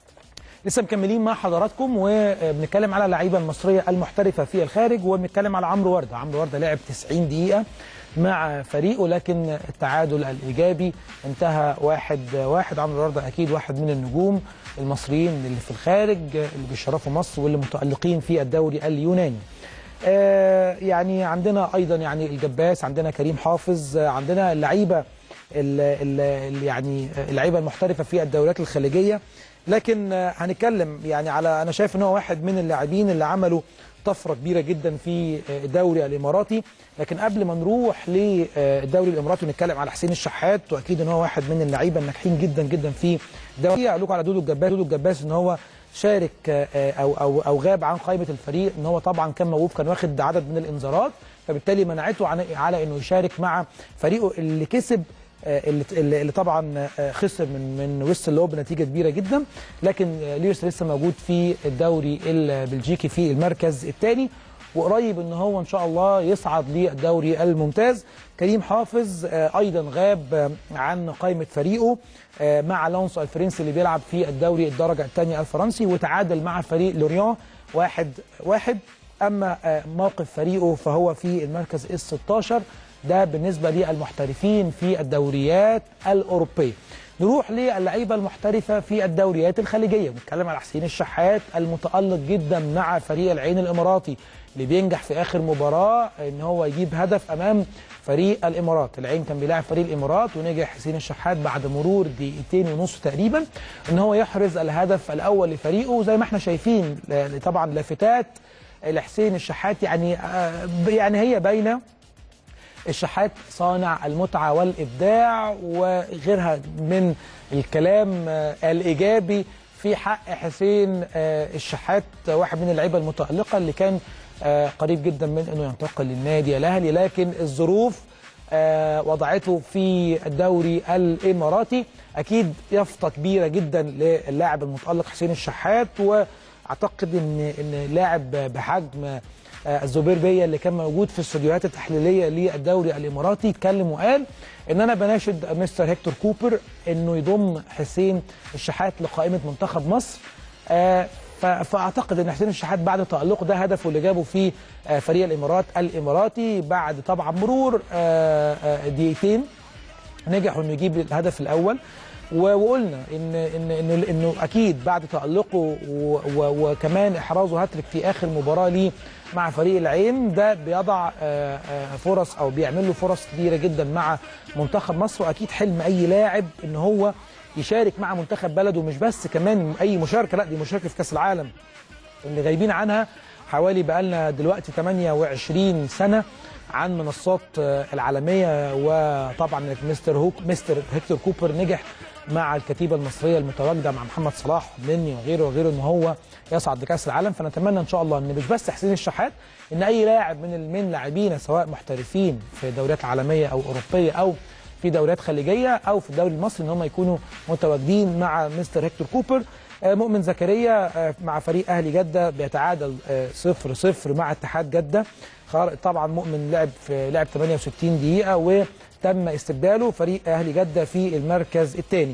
لسه مكملين مع حضراتكم وبنتكلم على اللعيبه المصريه المحترفه في الخارج وبنتكلم على عمرو ورده، عمرو ورده لعب 90 دقيقه مع فريقه لكن التعادل الايجابي انتهى واحد واحد عمرو ورده اكيد واحد من النجوم المصريين اللي في الخارج اللي بيشرفوا مصر واللي متالقين في الدوري اليوناني. آه، يعني عندنا ايضا يعني الجباس عندنا كريم حافظ آه، عندنا اللعيبه ال- ال- ال- يعني اللعيبه المحترفه في الدوريات الخليجيه لكن آه، هنتكلم يعني على انا شايف ان هو واحد من اللاعبين اللي عملوا طفره كبيره جدا في آه، الدوري الاماراتي لكن قبل ما نروح للدوري الاماراتي ونتكلم على حسين الشحات واكيد ان هو واحد من اللعيبه الناجحين جدا جدا في الدوري اقول لكم على دودو الجباس دودو الجباس ان هو شارك آه، او او او غاب عن قائمه الفريق ان هو طبعا كان موقوف كان واخد عدد من الانذارات فبالتالي منعته عن على انه يشارك مع فريقه اللي كسب آه، اللي اللي اللي طبعا آه، خسر من من ويست لو بنتيجه كبيره جدا لكن آه، ليوس لسه موجود في الدوري البلجيكي في المركز الثاني وقريب ان هو ان شاء الله يصعد للدوري الممتاز كريم حافظ آه، ايضا غاب آه، عن قائمه فريقه آه، مع لونس الفرنسي اللي بيلعب في الدوري الدرجه الثانيه الفرنسي وتعادل مع فريق لوريان واحد واحد اما آه، موقف فريقه فهو في المركز ال 16 ده بالنسبه للمحترفين في الدوريات الاوروبيه نروح للعيبه المحترفه في الدوريات الخليجيه بنتكلم على حسين الشحات المتالق جدا مع فريق العين الاماراتي اللي بينجح في اخر مباراه ان هو يجيب هدف امام فريق الامارات العين كان بيلاعب فريق الامارات ونجح حسين الشحات بعد مرور دقيقتين ونص تقريبا ان هو يحرز الهدف الاول لفريقه زي ما احنا شايفين ل- طبعا لافتات لحسين الشحات يعني آه، يعني هي باينه الشحات صانع المتعة والإبداع وغيرها من الكلام آه، الإيجابي في حق حسين آه، الشحات واحد من اللعيبة المتألقة اللي كان آه، قريب جدا من أنه ينتقل للنادي الأهلي لكن الظروف آه، وضعته في الدوري الإماراتي أكيد يافطة كبيرة جدا للاعب المتألق حسين الشحات وأعتقد أن أن لاعب بحجم آه، الزبير بيا اللي كان موجود في الاستوديوهات التحليليه للدوري الاماراتي اتكلم وقال ان انا بناشد مستر هيكتور كوبر انه يضم حسين الشحات لقائمه منتخب مصر آه، ف- فاعتقد ان حسين الشحات بعد تالقه ده هدفه اللي جابه في آه، فريق الامارات الاماراتي بعد طبعا مرور آه، آه، دقيقتين نجحوا انه يجيب الهدف الاول و- وقلنا ان ان انه انه اكيد بعد تالقه و- و- وكمان احرازه هاتريك في اخر مباراه ليه مع فريق العين ده بيضع آه، آه، فرص او بيعمل له فرص كبيره جدا مع منتخب مصر واكيد حلم اي لاعب ان هو يشارك مع منتخب بلده مش بس كمان اي مشاركه لا دي مشاركه في كاس العالم اللي غايبين عنها حوالي بقالنا دلوقتي 28 سنه عن منصات آه، العالميه وطبعا مستر هوك مستر هيكتور كوبر نجح مع الكتيبه المصريه المتواجده مع محمد صلاح مني وغيره وغيره ان هو يصعد لكاس العالم فنتمنى ان شاء الله ان مش بس حسين الشحات ان اي لاعب من من لاعبينا سواء محترفين في دوريات عالميه او اوروبيه او في دوريات خليجيه او في الدوري المصري ان هم يكونوا متواجدين مع مستر هيكتور كوبر آه، مؤمن زكريا آه، مع فريق اهلي جده بيتعادل 0 0 مع اتحاد جده خار- طبعا مؤمن لعب في لعب 68 دقيقه وتم استبداله فريق اهلي جده في المركز الثاني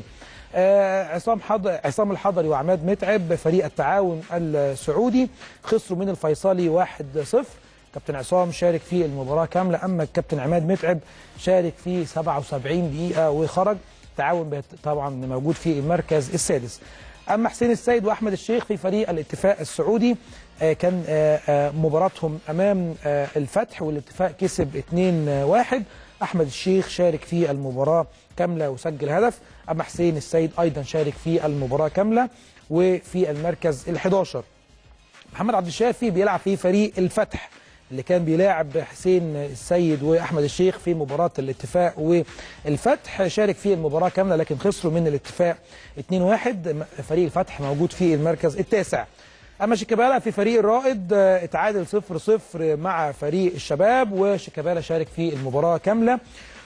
عصام حض... عصام الحضري وعماد متعب فريق التعاون السعودي خسروا من الفيصلي 1-0 كابتن عصام شارك في المباراه كامله اما الكابتن عماد متعب شارك في 77 دقيقه وخرج تعاون بيت- طبعا موجود في المركز السادس اما حسين السيد واحمد الشيخ في فريق الاتفاق السعودي آه، كان آه، آه، مباراتهم امام آه، الفتح والاتفاق كسب 2-1 احمد الشيخ شارك في المباراه كامله وسجل هدف اما حسين السيد ايضا شارك في المباراه كامله وفي المركز ال11 محمد عبد الشافي بيلعب في فريق الفتح اللي كان بيلاعب حسين السيد واحمد الشيخ في مباراه الاتفاق والفتح شارك في المباراه كامله لكن خسروا من الاتفاق 2-1 فريق الفتح موجود في المركز التاسع اما شيكابالا في فريق الرائد آه، اتعادل 0-0 مع فريق الشباب وشيكابالا شارك في المباراه كامله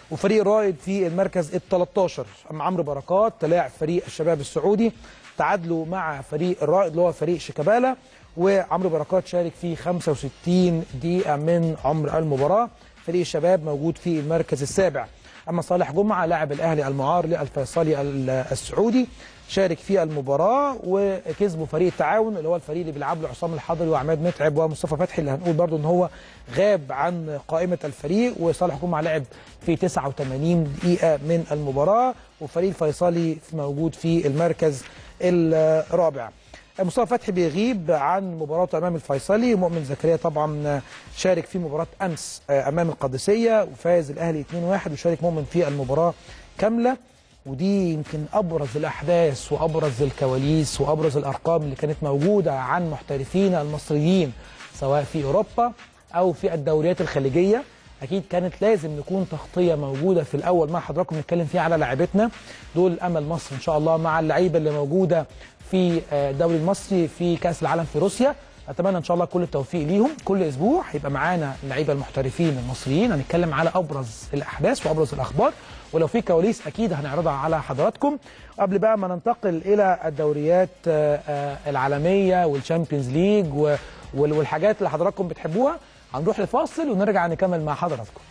وفريق الرائد في المركز ال 13 اما عمرو بركات تلاعب فريق الشباب السعودي تعادلوا مع فريق الرائد اللي هو فريق شيكابالا وعمرو بركات شارك في 65 دقيقه من عمر المباراه فريق الشباب موجود في المركز السابع اما صالح جمعه لاعب الاهلي المعار للفيصلي السعودي شارك في المباراه وكسبوا فريق التعاون اللي هو الفريق اللي بيلعب له عصام الحضري وعماد متعب ومصطفى فتحي اللي هنقول برضو ان هو غاب عن قائمه الفريق وصالح جمعه لعب في 89 دقيقه من المباراه وفريق الفيصلي موجود في المركز الرابع مصطفى فتحي بيغيب عن مباراته امام الفيصلي مؤمن زكريا طبعا شارك في مباراه امس امام القادسيه وفاز الاهلي 2-1 وشارك مؤمن في المباراه كامله ودي يمكن ابرز الاحداث وابرز الكواليس وابرز الارقام اللي كانت موجوده عن محترفين المصريين سواء في اوروبا او في الدوريات الخليجيه اكيد كانت لازم نكون تغطيه موجوده في الاول مع حضراتكم نتكلم فيها على لاعبتنا دول امل مصر ان شاء الله مع اللعيبه اللي موجوده في الدوري المصري في كاس العالم في روسيا اتمنى ان شاء الله كل التوفيق ليهم كل اسبوع هيبقى معانا اللعيبه المحترفين المصريين هنتكلم على ابرز الاحداث وابرز الاخبار ولو في كواليس اكيد هنعرضها على حضراتكم قبل بقى ما ننتقل الى الدوريات العالميه والشامبيونز ليج والحاجات اللي حضراتكم بتحبوها هنروح لفاصل ونرجع نكمل مع حضراتكم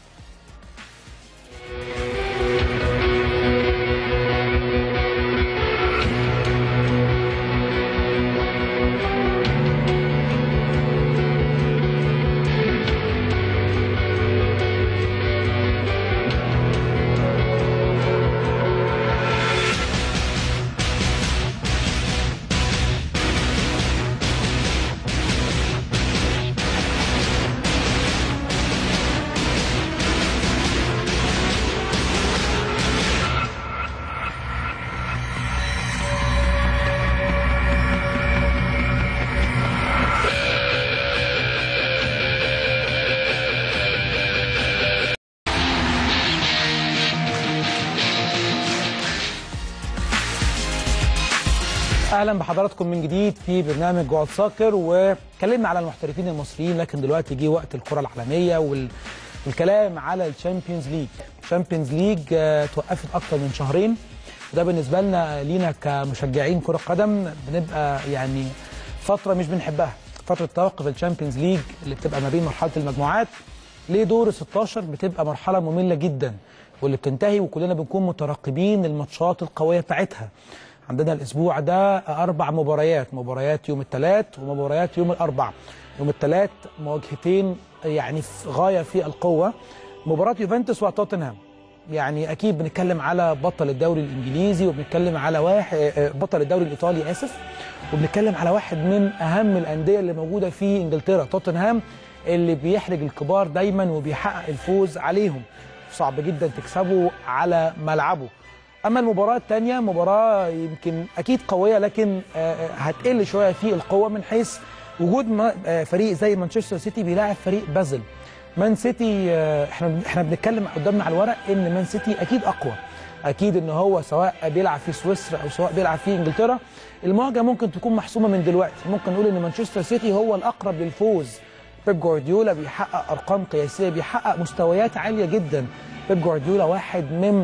اهلا بحضراتكم من جديد في برنامج جواد ساكر واتكلمنا على المحترفين المصريين لكن دلوقتي جه وقت الكره العالميه وال... والكلام على الشامبيونز ليج الشامبيونز ليج توقفت اكتر من شهرين وده بالنسبه لنا لينا كمشجعين كره قدم بنبقى يعني فتره مش بنحبها فتره توقف الشامبيونز ليج اللي بتبقى ما بين مرحله المجموعات لدور 16 بتبقى مرحله ممله جدا واللي بتنتهي وكلنا بنكون مترقبين الماتشات القويه بتاعتها عندنا الاسبوع ده اربع مباريات مباريات يوم الثلاث ومباريات يوم الاربع يوم الثلاث مواجهتين يعني في غايه في القوه مباراه يوفنتوس وتوتنهام يعني اكيد بنتكلم على بطل الدوري الانجليزي وبنتكلم على واحد بطل الدوري الايطالي اسف وبنتكلم على واحد من اهم الانديه اللي موجوده في انجلترا توتنهام اللي بيحرج الكبار دايما وبيحقق الفوز عليهم صعب جدا تكسبه على ملعبه اما المباراه الثانيه مباراه يمكن اكيد قويه لكن هتقل شويه في القوه من حيث وجود فريق زي مانشستر سيتي بيلاعب فريق بازل مان سيتي احنا احنا بنتكلم قدامنا على الورق ان مان سيتي اكيد اقوى اكيد ان هو سواء بيلعب في سويسرا او سواء بيلعب في انجلترا المواجهه ممكن تكون محسومه من دلوقتي ممكن نقول ان مانشستر سيتي هو الاقرب للفوز بيب جوارديولا بيحقق ارقام قياسيه بيحقق مستويات عاليه جدا بيب جوارديولا واحد من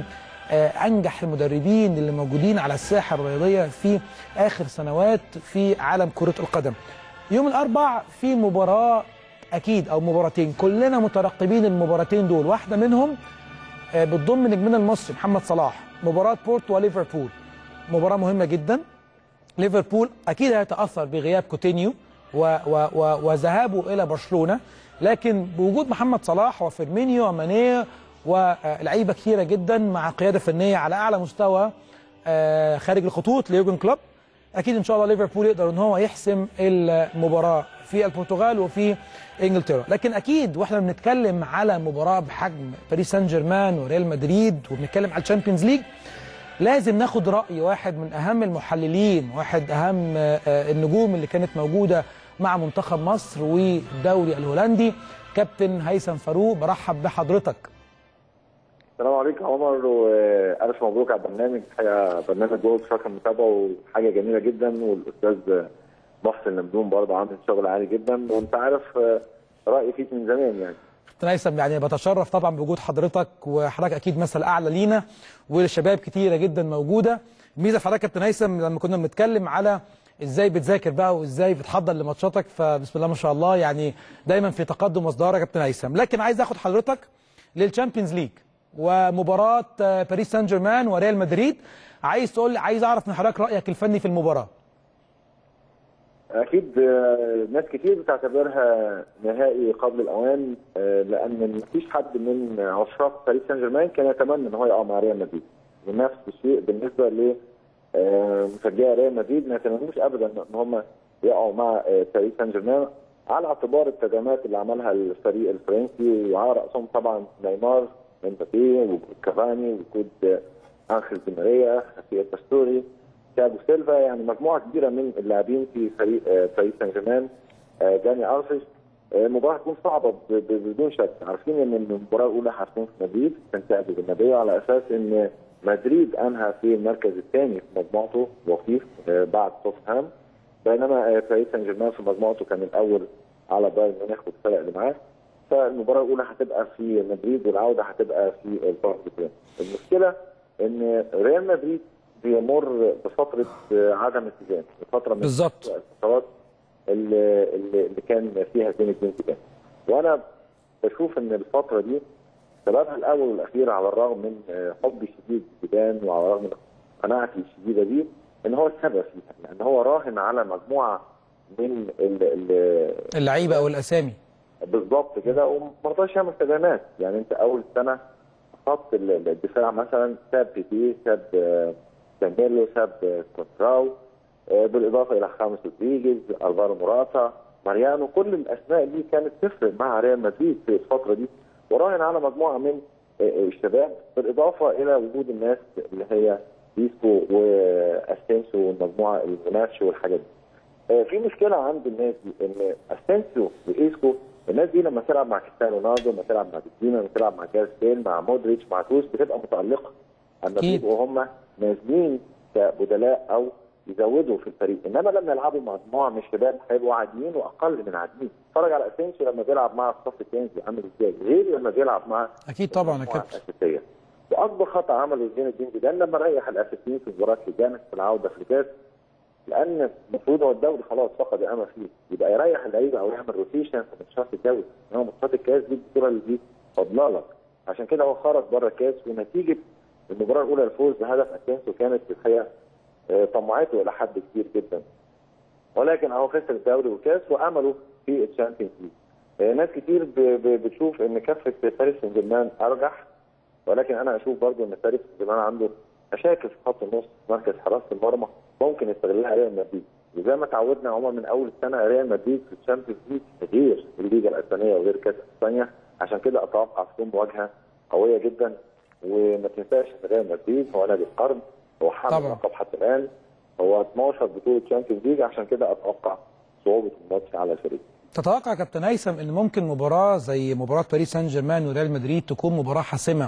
انجح المدربين اللي موجودين على الساحه الرياضيه في اخر سنوات في عالم كره القدم. يوم الاربع في مباراه اكيد او مباراتين كلنا مترقبين المباراتين دول واحده منهم بتضم نجمنا المصري محمد صلاح مباراه بورتو وليفربول مباراه مهمه جدا ليفربول اكيد هيتاثر بغياب كوتينيو و و و وذهابه الى برشلونه لكن بوجود محمد صلاح وفيرمينيو ومانيه ولعيبه كثيره جدا مع قياده فنيه على اعلى مستوى خارج الخطوط ليوجن كلوب اكيد ان شاء الله ليفربول يقدر ان هو يحسم المباراه في البرتغال وفي انجلترا لكن اكيد واحنا بنتكلم على مباراه بحجم باريس سان جيرمان وريال مدريد وبنتكلم على الشامبيونز ليج لازم ناخد راي واحد من اهم المحللين واحد اهم النجوم اللي كانت موجوده مع منتخب مصر والدوري الهولندي كابتن هيثم فاروق برحب بحضرتك السلام عليكم عمر والف مبروك على البرنامج الحقيقه برنامج جولد شكرا متابعه وحاجه جميله جدا والاستاذ محسن نمدون برضه عامل شغل عالي جدا وانت عارف رايي فيك من زمان يعني كابتن هيثم يعني بتشرف طبعا بوجود حضرتك وحضرتك اكيد مثل اعلى لينا ولشباب كتيره جدا موجوده الميزه في حضرتك كابتن هيثم لما كنا بنتكلم على ازاي بتذاكر بقى وازاي بتحضر لماتشاتك فبسم الله ما شاء الله يعني دايما في تقدم وازدهار يا كابتن هيثم لكن عايز اخد حضرتك للشامبيونز ليج ومباراه آه، باريس سان جيرمان وريال مدريد عايز تقول عايز اعرف من حضرتك رايك الفني في المباراه اكيد آه، ناس كتير بتعتبرها نهائي قبل الاوان آه، لان مفيش حد من عشاق باريس سان جيرمان كان يتمنى ان هو يقع مع ريال مدريد ونفس الشيء بالنسبه ل آه، مشجعي ريال مدريد ما يتمنوش ابدا ان هم يقعوا مع آه، باريس سان جيرمان على اعتبار التدعيمات اللي عملها الفريق الفرنسي وعلى راسهم طبعا نيمار امبابي وجود كافاني وجود آه، انخيل دي ماريا خافيه باستوري تياجو سيلفا يعني مجموعه كبيره من اللاعبين في فريق آه، باريس سان جيرمان آه، داني ارفش آه، المباراه هتكون صعبه ب- ب- بدون شك عارفين ان المباراه الاولى هتكون في مدريد في سانتياغو بالنبيه على اساس ان مدريد انهى في المركز الثاني في مجموعته وفيف آه، بعد توتنهام بينما آه، باريس سان جيرمان في مجموعته كان الاول على بايرن ميونخ والفرق اللي معاه فالمباراه الاولى هتبقى في مدريد والعوده هتبقى في البارك الثاني المشكله ان ريال مدريد بيمر بفتره آه، عدم اتزان فتره من بالظبط. الفترات اللي, اللي اللي كان فيها زين الدين زيدان وانا بشوف ان الفتره دي سببها الاول والاخير على الرغم من آه، حبي الشديد لزيدان وعلى الرغم من قناعتي الشديده بيه ان هو السبب فيها لان هو راهن على مجموعه من ال ال اللعيبه او الاسامي بالظبط كده وما رضاش يعمل تدعيمات يعني انت اول سنه خط ال- الدفاع مثلا ساب بيبي ساب آه، دانييلو ساب آه، كونتراو آه، بالاضافه الى خامس رودريجيز الفارو موراتا ماريانو كل الاسماء دي كانت تفرق مع ريال مدريد في الفتره دي وراهن على مجموعه من آه، آه، الشباب بالاضافه الى وجود الناس اللي هي ديسكو واستنسو والمجموعه المنافشه والحاجات دي. آه، في مشكله عند الناس دي ان اسينسيو وايسكو الناس دي لما تلعب مع كريستيانو رونالدو لما تلعب مع بنزيما لما تلعب مع جاريث بيل مع مودريتش مع كروس بتبقى متالقه اما أكيد. بيبقوا هم نازلين كبدلاء او يزودوا في الفريق انما لما يلعبوا مع مجموعه من الشباب هيبقوا عاديين واقل من عاديين اتفرج على اسينسيو لما بيلعب مع الصف الثاني عامل ازاي غير لما بيلعب مع اكيد طبعا يا المجموعة كابتن الاساسيه واكبر خطا عمله زين الدين زيدان لما ريح الاساسيين في مباراه لجانس في العوده في الكاس لان المفروض هو الدوري خلاص فقد الامل فيه يبقى يريح اللعيبه او يعمل روتيشن في ماتشات الدوري انما ماتشات الكاس دي البطوله اللي دي فاضله لك عشان كده هو خرج بره الكاس ونتيجه المباراه الاولى الفوز بهدف اسينسيو كانت في الحقيقه آه، طمعته الى حد كبير جدا ولكن هو خسر الدوري والكاس وامله في الشامبيونز ليج آه، ناس كتير ب- ب- بتشوف ان كفه باريس سان جيرمان ارجح ولكن انا اشوف برضو ان باريس سان جيرمان عنده مشاكل في خط النص مركز حراسه المرمى ممكن يستغلها ريال مدريد وزي ما تعودنا يا عمر من اول السنه ريال مدريد في الشامبيونز ليج غير الليجا الاسبانيه وغير كاس اسبانيا عشان كده اتوقع تكون مواجهه قويه جدا وما تنساش ان ريال مدريد هو نادي القرن هو حامل طبعا. اللقب حتى الان هو 12 بطوله شامبيونز ليج عشان كده اتوقع صعوبه الماتش على الفريق تتوقع يا كابتن هيثم ان ممكن مباراه زي مباراه باريس سان جيرمان وريال مدريد تكون مباراه حاسمه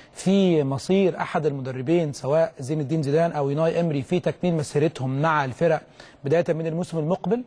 في مصير احد المدربين سواء زين الدين زيدان او يوناي امري في تكميل مسيرتهم مع الفرق بدايه من الموسم المقبل؟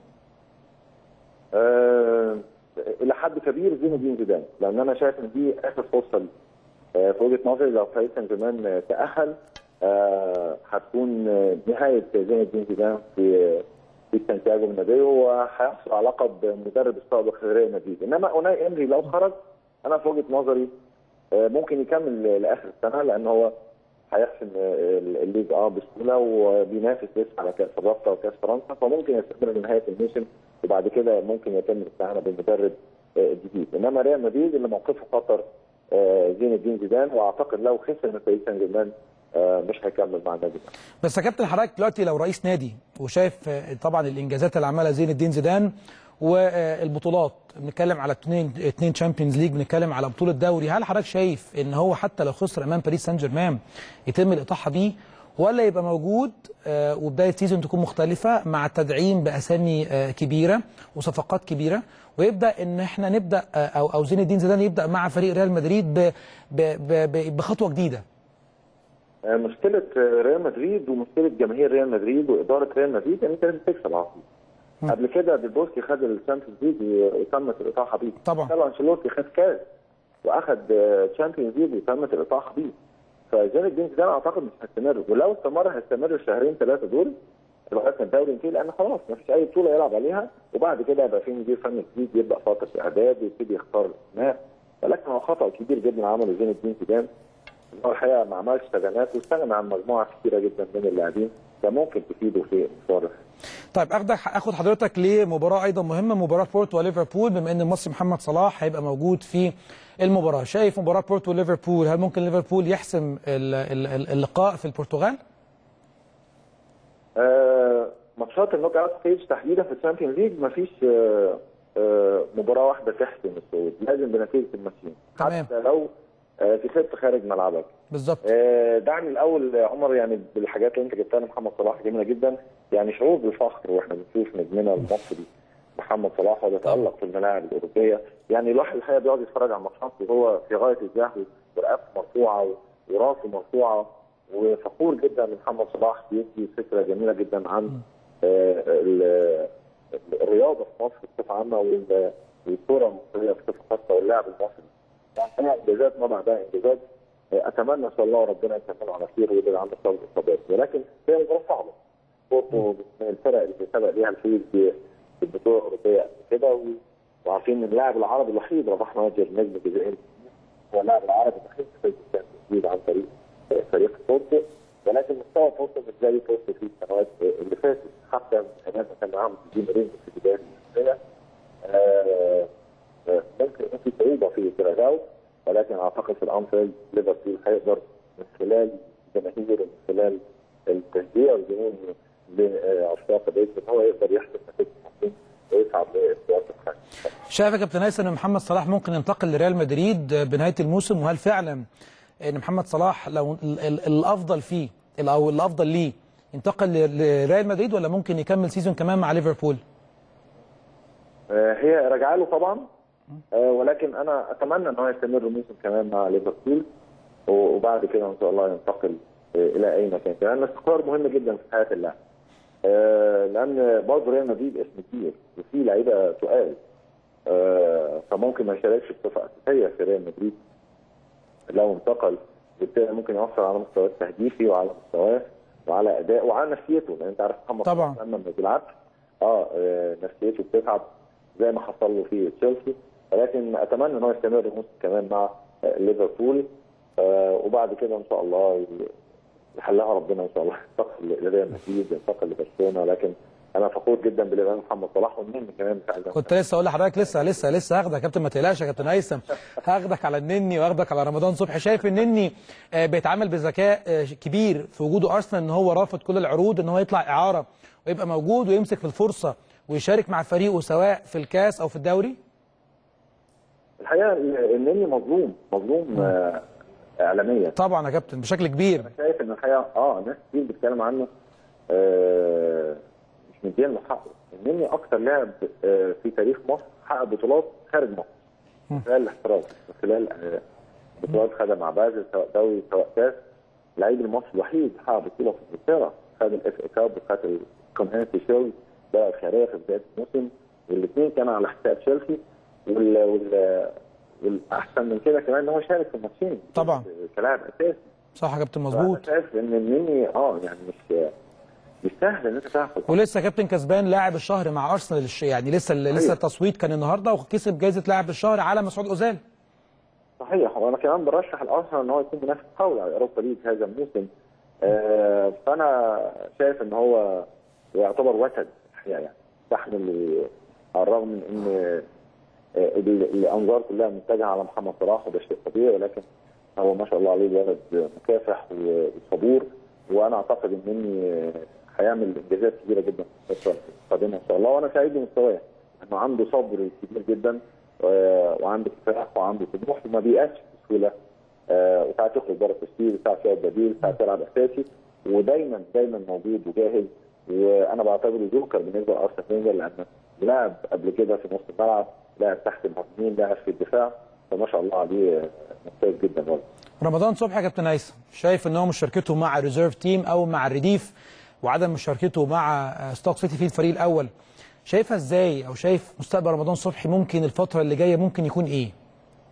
آه، الى حد كبير زين الدين زيدان لان انا شايف ان دي اخر فرصه ليه. آه، في وجهه نظري لو باريس سان جيرمان آه، تاهل آه، هتكون آه، نهايه زين الدين زيدان في في سانتياغو برنابيو وهيحصل على لقب مدرب السابق لريال مدريد انما اوناي امري لو خرج انا في وجهه نظري آه، ممكن يكمل لاخر السنه لان هو هيحسم آه، الليج اه بسهوله وبينافس لسه على كاس الرابطه وكاس فرنسا فممكن يستمر لنهايه الموسم وبعد كده ممكن يتم الاستعانه بالمدرب آه، الجديد انما ريال مدريد اللي موقفه خطر آه، زين الدين زيدان واعتقد لو خسر من باريس سان جيرمان آه، مش هيكمل مع النادي ده. بس يا كابتن حضرتك دلوقتي لو رئيس نادي وشايف آه، طبعا الانجازات اللي عملها زين الدين زيدان والبطولات بنتكلم على اثنين اثنين تشامبيونز ليج بنتكلم على بطوله دوري هل حضرتك شايف ان هو حتى لو خسر امام باريس سان جيرمان يتم الاطاحه بيه ولا يبقى موجود آه، وبدايه سيزون تكون مختلفه مع تدعيم باسامي آه، كبيره وصفقات كبيره ويبدا ان احنا نبدا آه، او او زين الدين زيدان يبدا مع فريق ريال مدريد ب- ب- ب- ب- بخطوه جديده آه، مشكله آه، ريال مدريد ومشكله جماهير ريال مدريد واداره ريال مدريد ان انت لازم تكسب على طول. قبل كده ديبوسكي خد الشامبيونز ليج وتمت الاطاحه بيه. طبعا. كارلو انشيلوتي خد كاس واخذ تشامبيونز ليج وتمت الاطاحه بيه فزين الدين زيدان اعتقد مش هيستمر ولو استمر هيستمر الشهرين ثلاثه دول لغايه ما الدوري ينتهي لان خلاص ما فيش اي بطوله يلعب عليها وبعد كده يبقى في مدير فني جديد يبدا فتره اعداد ويبتدي يختار الاسماء ولكن هو خطا كبير جدا عمله زين الدين زيدان ان هو الحقيقه ما عملش استغنات واستغنى عن مجموعه كثيره جدا من اللاعبين كان ممكن تفيده في مشوار طيب اخدك اخد حضرتك لمباراه ايضا مهمه مباراه بورتو وليفربول بما ان المصري محمد صلاح هيبقى موجود في المباراه شايف مباراه بورتو وليفربول هل ممكن ليفربول يحسم ال- ال- ال- اللقاء في البرتغال آه، ماتشات النوك اوت ستيج تحديدا في الشامبيونز ليج مفيش آه، آه، مباراه واحده تحسم الصعود لازم بنتيجه الماتشين تمام. حتى لو آه، كسبت خارج ملعبك بالظبط آه، دعني الاول يا عمر يعني بالحاجات اللي انت جبتها لمحمد صلاح جميله جدا يعني شعور بالفخر واحنا بنشوف نجمنا المصري محمد صلاح وهو بيتالق في الملاعب الاوروبيه يعني الواحد الحقيقه بيقعد يتفرج على الماتشات وهو في غايه الزهو ورقبته مرفوعه وراسه مرفوعه وفخور جدا ان محمد صلاح بيدي فكره جميله جدا عن آه، ال- الرياضه في مصر بصفه عامه وال- والكره المصريه بصفه خاصه واللاعب المصري يعني طبعا انجازات ما بعدها انجازات آه، اتمنى ان شاء الله ربنا يكمله على خير ويبعد عنه شر الاصابات ولكن هي مباراه صعبه بورتو من الفرق اللي سبق ليها الفوز ب- في البطوله الاوروبيه قبل كده و- وعارفين ان اللاعب العربي الوحيد رباح ناجر نجم الجزائري هو اللاعب العربي الوحيد في التسجيل عن طريق آه، فريق بورتو ولكن مستوى بورتو مش زي بورتو في السنوات آه، اللي فاتت حتى كمان كان معاهم دي مورينيو في بدايه السنه آه، آه، ممكن يكون في صعوبه في دراجاو ولكن اعتقد في الانفيلد ليفربول هيقدر من خلال جماهير ومن خلال التشجيع والجنون لاشواق بيت ان هو يقدر يحسم نتيجه الماتشين ويصعد للدوري الخامس. شايف يا كابتن هيثم ان محمد صلاح ممكن ينتقل لريال مدريد بنهايه الموسم وهل فعلا ان محمد صلاح لو ال- ال- الافضل فيه او الافضل ليه ينتقل ل- لريال مدريد ولا ممكن يكمل سيزون كمان مع ليفربول آه، هي راجعه له طبعا آه، ولكن انا اتمنى ان هو يستمر موسم كمان مع ليفربول و- وبعد كده ان شاء الله ينتقل آه، الى اي مكان كمان الاستقرار مهم جدا في حياه اللاعب آه، لان برضه ريال مدريد اسم كبير وفيه لعيبه تقال آه، فممكن ما يشاركش بصفه اساسيه في ريال مدريد لو انتقل بالتالي ممكن يأثر على مستواه التهديفي وعلى مستواه وعلى اداء وعلى نفسيته لان انت عارف محمد طبعا. صلاح لما ما بيلعبش اه آه، نفسيته بتتعب زي ما حصل له في تشيلسي ولكن اتمنى ان هو يستمر موسم كمان مع آه، ليفربول آه، وبعد كده ان شاء الله ي- يحلها ربنا ان شاء الله ينتقل لريال مدريد ينتقل لبرشلونه ولكن انا فخور جدا بالامام محمد صلاح والنني كمان بتاع الجامعة. كنت لسه اقول لحضرتك لسه لسه لسه هاخدك يا كابتن ما تقلقش يا كابتن هيثم هاخدك على النني واخدك على رمضان صبحي شايف النني آه، بيتعامل بذكاء آه، كبير في وجوده ارسنال ان هو رافض كل العروض ان هو يطلع اعاره ويبقى موجود ويمسك في الفرصه ويشارك مع فريقه سواء في الكاس او في الدوري الحقيقه النني مظلوم مظلوم آه، اعلاميا طبعا يا كابتن بشكل كبير شايف ان الحقيقه اه ناس كتير بتتكلم عنه آه مش مدين له حقه النني اكثر لاعب آه في تاريخ مصر حقق بطولات خارج مصر من خلال الاحتراف من خلال آه بطولات خدها مع بازل سواء دوري سواء كاس اللعيب المصري الوحيد حقق بطوله في انجلترا خد الاف اي كاب وخد الكوميونتي شيلد ده الخيريه في بدايه الموسم والاثنين كانوا على حساب تشيلسي وال وال والاحسن من كده كمان ان هو شارك في الماتشين طبعا. كلاعب اساسي صح يا كابتن انا مظبوط شايف ان النني اه يعني مش مش سهل ان انت تاخد ولسه يا كابتن كسبان لاعب الشهر مع ارسنال الش- يعني لسه لسه صحيح. التصويت كان النهارده وكسب جائزه لاعب الشهر على مسعود اوزيل صحيح وانا كمان برشح الارسنال ان هو يكون منافس قوي على اوروبا ليج هذا الموسم آه فانا شايف ان هو يعتبر وتد الحقيقه يعني يستحمل على الرغم من ان آه، ال- الانظار كلها متجهه على محمد صلاح وده شيء طبيعي ولكن هو ما شاء الله عليه ولد مكافح وصبور وانا اعتقد ان اني هيعمل انجازات كبيره جدا في الفتره القادمه ان شاء الله وانا سعيد بمستواه انه عنده صبر كبير جدا و- وعنده كفاح وعنده طموح وما بيأسش بسهوله آه، وساعات يخرج بره التشكيل ساعات يلعب بديل ساعات يلعب اساسي ودايما دايما موجود وجاهز وانا بعتبره جوكر بالنسبه لارسنال فينجر لانه لعب قبل كده في نص الملعب لعب تحت المهاجمين لعب في الدفاع فما شاء الله عليه آه، ممتاز جدا برضه رمضان صبحي يا كابتن هيثم شايف ان هو مشاركته مع ريزيرف تيم او مع الرديف وعدم مشاركته مع آه، ستوك سيتي في الفريق الاول شايفها ازاي او شايف مستقبل رمضان صبحي ممكن الفتره اللي جايه ممكن يكون ايه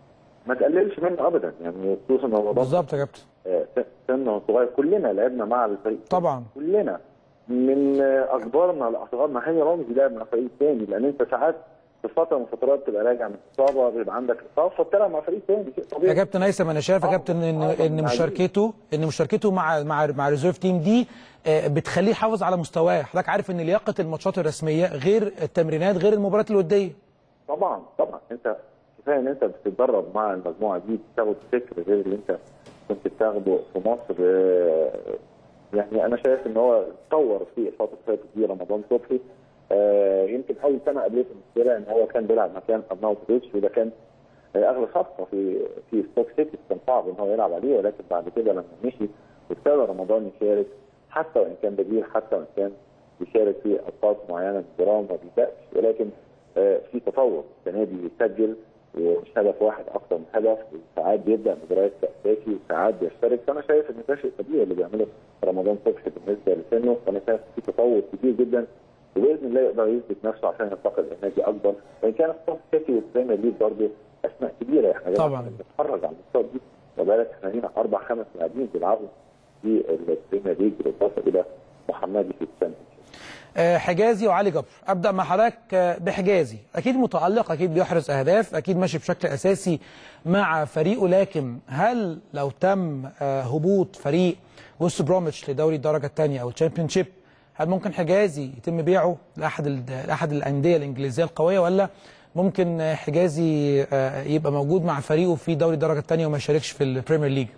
ما تقللش منه ابدا يعني خصوصا هو برضه بالظبط يا كابتن آه، سنه صغير كلنا لعبنا مع الفريق طبعا كلنا من آه، اكبرنا لاصغرنا هاني رمزي لعب مع فريق تاني لان انت ساعات في فتره من الفترات تبقى راجع من اصابه بيبقى عندك اصابه فبتلعب مع فريق تاني شيء يا طبيعي كابتن هيثم انا شايف يا آه، كابتن ان آه، ان طبعاً. مشاركته ان مشاركته مع مع مع الريزيرف تيم دي آه، بتخليه يحافظ على مستواه حضرتك عارف ان لياقه الماتشات الرسميه غير التمرينات غير المباريات الوديه طبعا طبعا انت كفايه ان انت بتتدرب مع المجموعه دي بتاخد فكر غير اللي انت كنت بتاخده في مصر آه، يعني انا شايف ان هو اتطور في الفتره اللي فاتت دي رمضان صبحي آه، يمكن اول سنه قابلته المشكله ان هو كان بيلعب مكان ارناوتوفيتش وده كان آه، اغلى صفقه في في ستوك سيتي كان صعب ان هو يلعب عليه ولكن بعد كده لما مشي وابتدى رمضان يشارك حتى وان كان بديل حتى وان كان بيشارك في اوقات معينه من الجرام ما بيبداش ولكن آه، في تطور السنه دي بيسجل ومش هدف واحد اكثر من هدف وساعات بيبدا مباريات كاساسي وساعات بيشترك فانا شايف ان ده شيء طبيعي اللي بيعمله رمضان صبحي بالنسبه لسنه فانا شايف في تطور كبير جدا وباذن الله يقدر يثبت نفسه عشان ينتقل لنادي اكبر وان كان ستوك سيتي والبريمير ليج برضه اسماء كبيره احنا طبعاً. بنتفرج على الماتشات دي وبالك احنا لينا اربع خمس لاعبين بيلعبوا في البريمير ليج بالاضافه الى محمدي في الشامبيونشيب آه، حجازي وعلي جبر ابدا مع حضرتك آه، بحجازي اكيد متالق اكيد بيحرز اهداف اكيد ماشي بشكل اساسي مع فريقه لكن هل لو تم آه، هبوط فريق وست بروميتش لدوري الدرجه الثانيه او الشامبيونشيب هل ممكن حجازي يتم بيعه لاحد ال- لاحد الانديه الانجليزيه القويه ولا ممكن آه، حجازي آه، يبقى موجود مع فريقه في دوري الدرجه الثانيه وما يشاركش في البريمير ليج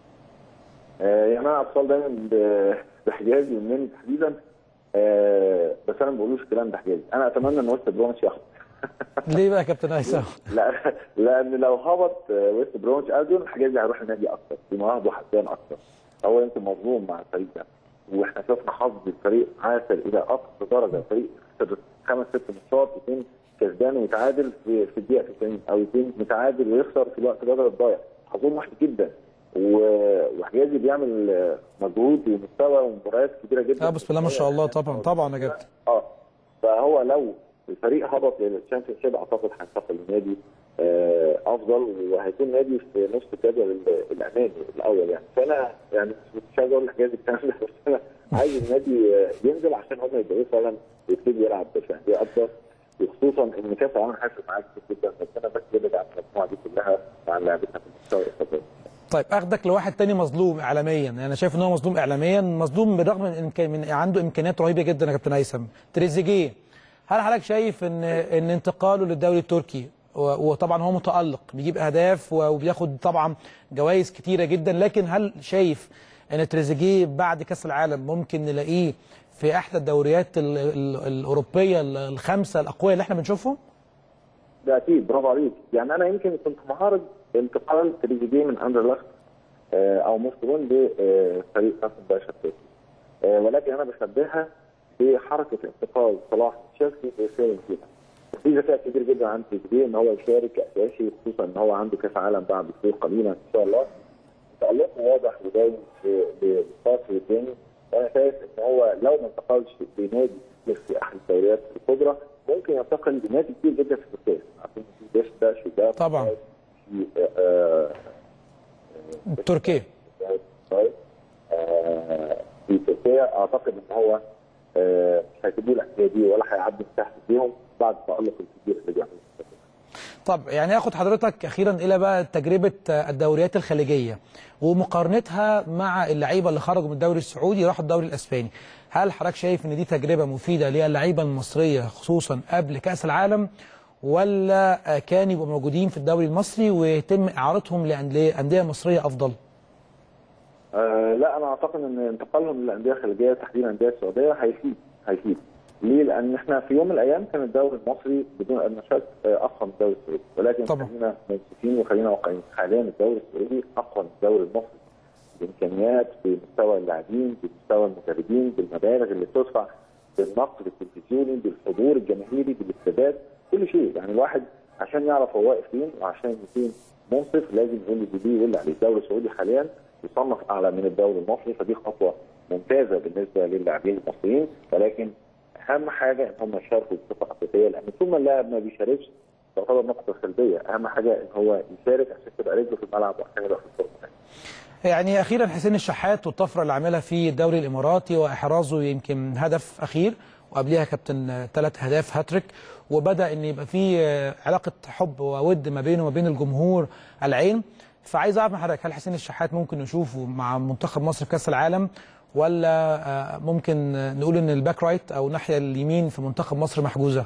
آه، يعني انا اتصال دايما ب- بحجازي ومني تحديدا آه، بس انا ما بقولوش الكلام ده حجازي انا اتمنى ان ويست بروميتش ياخد ليه بقى يا كابتن هيثم لا لان لو هبط آه، ويست بروميتش اردن حجازي هيروح النادي اكتر في مواهبه حسان اكتر هو يمكن مظلوم مع الفريق ده واحنا شفنا حظ الفريق عاثر الى اقصى درجه الفريق خسر خمس ست ماتشات يكون كسبان ويتعادل في في الدقيقه 90 او يكون متعادل ويخسر في الوقت بدل الضايع حظهم وحش جدا و- وحجازي بيعمل آه، مجهود ومستوى ومباريات كبيره جدا اه بسم الله ما شاء الله طبعا طبعا يا كابتن اه فهو لو الفريق هبط للتشامبيون شيب اعتقد هينتقل لنادي آه، افضل وهيكون نادي في نصف الجدول ال- الامامي الاول يعني فانا يعني مش عايز اقول لحجازي الكلام ده بس انا عايز النادي آه، ينزل عشان هم يبقوا فعلا يبتدي يلعب في انديه اكتر وخصوصا ان كاس العالم هيفرق معاك كتير جدا بس انا بس ببعد عن المجموعه دي كلها وعن لعبتها في المستوى الاقتصادي طيب اخدك لواحد تاني مظلوم اعلاميا انا شايف ان هو مظلوم اعلاميا مظلوم بالرغم من, إمكان من عنده امكانيات رهيبه جدا يا كابتن هيثم تريزيجيه هل حضرتك شايف ان ان انتقاله للدوري التركي و- وطبعا هو متالق بيجيب اهداف و- وبياخد طبعا جوائز كتيره جدا لكن هل شايف ان تريزيجيه بعد كاس العالم ممكن نلاقيه في احدى الدوريات ال ال الاوروبيه ال- الخمسه الاقوياء اللي احنا بنشوفهم ده اكيد برافو عليك يعني انا يمكن كنت معارض انتقال تريزيجيه من اندرلخت آه، او موسكون لفريق قاسم باشا التركي آه، ولكن انا بشبهها بحركه انتقال صلاح من تشيلسي لفيورنتينا في ذكاء كبير جدا عند تريزيجيه ان هو يشارك كاساسي خصوصا ان هو عنده كاس عالم بعد شهور قليله ان شاء الله تألقه واضح ودايم للفصل الثاني وانا شايف ان هو لو ما انتقلش لنادي كبير في احد الدوريات الكبرى ممكن ينتقل لنادي كبير جدا في تركيا عارفين في بيشتا شجاع طبعاً. في آه، تركيا طيب آه، في تركيا اعتقد ان هو آه، مش هيسيبوا الانديه دي ولا هيعدي من تحت ايديهم بعد التالق الكبير اللي بيعملوه في تركيا. طب يعني اخد حضرتك اخيرا الى بقى تجربه الدوريات الخليجيه ومقارنتها مع اللعيبه اللي خرجوا من الدوري السعودي راحوا الدوري الاسباني هل حضرتك شايف ان دي تجربه مفيده للعيبه المصريه خصوصا قبل كاس العالم ولا كان يبقوا موجودين في الدوري المصري ويتم اعارتهم لانديه أندية مصريه افضل آه لا انا اعتقد ان انتقالهم للانديه الخليجيه تحديدا الانديه السعوديه هيفيد هيفيد ليه؟ لان احنا في يوم من الايام كان الدوري المصري بدون ادنى شك آه، اقوى من الدوري السعودي ولكن طبعا. خلينا منصفين وخلينا واقعيين حاليا الدوري السعودي اقوى من الدوري المصري بامكانيات بمستوى اللاعبين بمستوى المدربين بالمبالغ اللي بتدفع بالنقد التلفزيوني بالحضور الجماهيري بالاستادات كل شيء يعني الواحد عشان يعرف هو واقف فين وعشان يكون منصف لازم يقول اللي ليه واللي عليه الدوري السعودي حاليا يصنف اعلى من الدوري المصري فدي خطوه ممتازه بالنسبه للاعبين المصريين ولكن اهم حاجه ان هم يشاركوا بصفه حقيقيه لان طول ما اللاعب ما بيشاركش تعتبر نقطه سلبيه اهم حاجه ان هو يشارك عشان تبقى رجله في الملعب وعشان يبقى في الفورمه يعني اخيرا حسين الشحات والطفره اللي عملها في الدوري الاماراتي واحرازه يمكن هدف اخير وقبليها كابتن ثلاث اهداف هاتريك وبدا ان يبقى في آه، علاقه حب وود ما بينه وما بين الجمهور العين فعايز اعرف من حضرتك هل حسين الشحات ممكن نشوفه مع منتخب مصر في كاس العالم ولا آه، ممكن آه، نقول ان الباك رايت او الناحيه اليمين في منتخب مصر محجوزه؟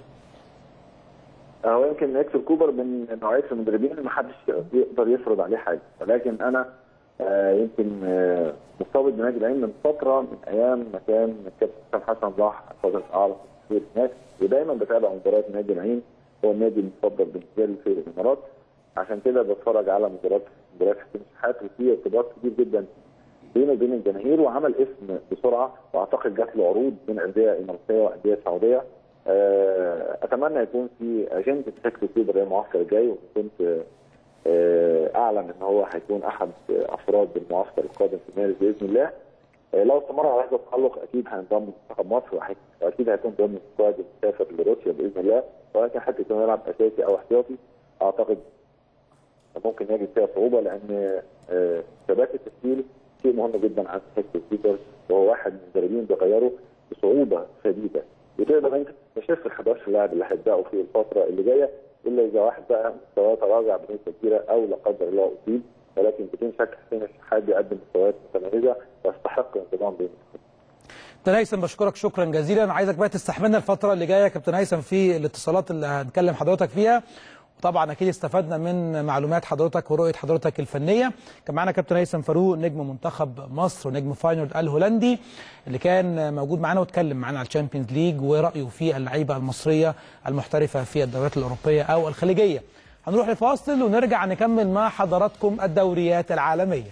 هو يمكن اكسل كوبر من نوعيه المدربين اللي ما حدش يقدر يفرض عليه حاجه ولكن انا آه، يمكن آه، مرتبط بنادي العين من فتره من ايام ما كان الكابتن حسام حسن راح فتره اعلى في هناك ودايما بتابع مباريات نادي العين هو النادي المفضل بالنسبه لي في الامارات عشان كده بتفرج على مباريات مباريات حسين الشحات وفي ارتباط كبير جدا بينه وبين الجماهير وعمل اسم بسرعه واعتقد جات له عروض من انديه اماراتيه وانديه سعوديه آه، اتمنى يكون في اجنده شكل كبير المعسكر الجاي وكنت آه، اعلن ان هو هيكون احد افراد المعسكر القادم في مارس باذن الله آه، لو استمر على هذا التالق اكيد هينضم لمنتخب مصر وهي- واكيد هيكون ضمن السكواد المسافر لروسيا باذن الله ولكن حتى يكون يلعب اساسي او احتياطي اعتقد ممكن يجد فيها صعوبه لان آه، ثبات التشكيل شيء مهم جدا عند هيكتور بيترز وهو واحد من المدربين بيغيروا بصعوبه شديده وتقدر انت تكتشف ال 11 لاعب اللي هيبداوا في الفتره اللي جايه الا اذا واحد بقى مستواه تراجع بنسبه كبيره او لا قدر الله اصيب ولكن بدون شك حسين الشحات بيقدم مستويات متميزه ويستحق الانضمام بين كابتن هيثم بشكرك شكرا جزيلا عايزك بقى تستحملنا الفتره اللي جايه يا كابتن هيثم في الاتصالات اللي هنكلم حضرتك فيها وطبعا اكيد استفدنا من معلومات حضرتك ورؤيه حضرتك الفنيه كان معانا كابتن هيثم فاروق نجم منتخب مصر ونجم فاينل الهولندي اللي كان موجود معانا واتكلم معانا على الشامبيونز ليج ورايه في اللعيبه المصريه المحترفه في الدوريات الاوروبيه او الخليجيه هنروح لفاصل ونرجع نكمل مع حضراتكم الدوريات العالميه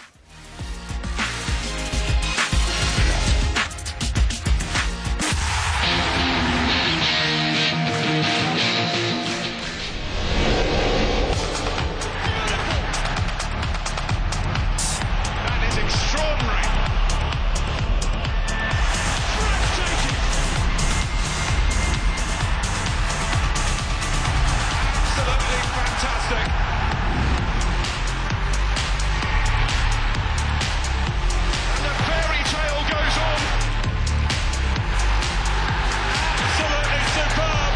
That is extraordinary. Breathtaking. Absolutely fantastic. And the fairy tale goes on. Absolutely superb.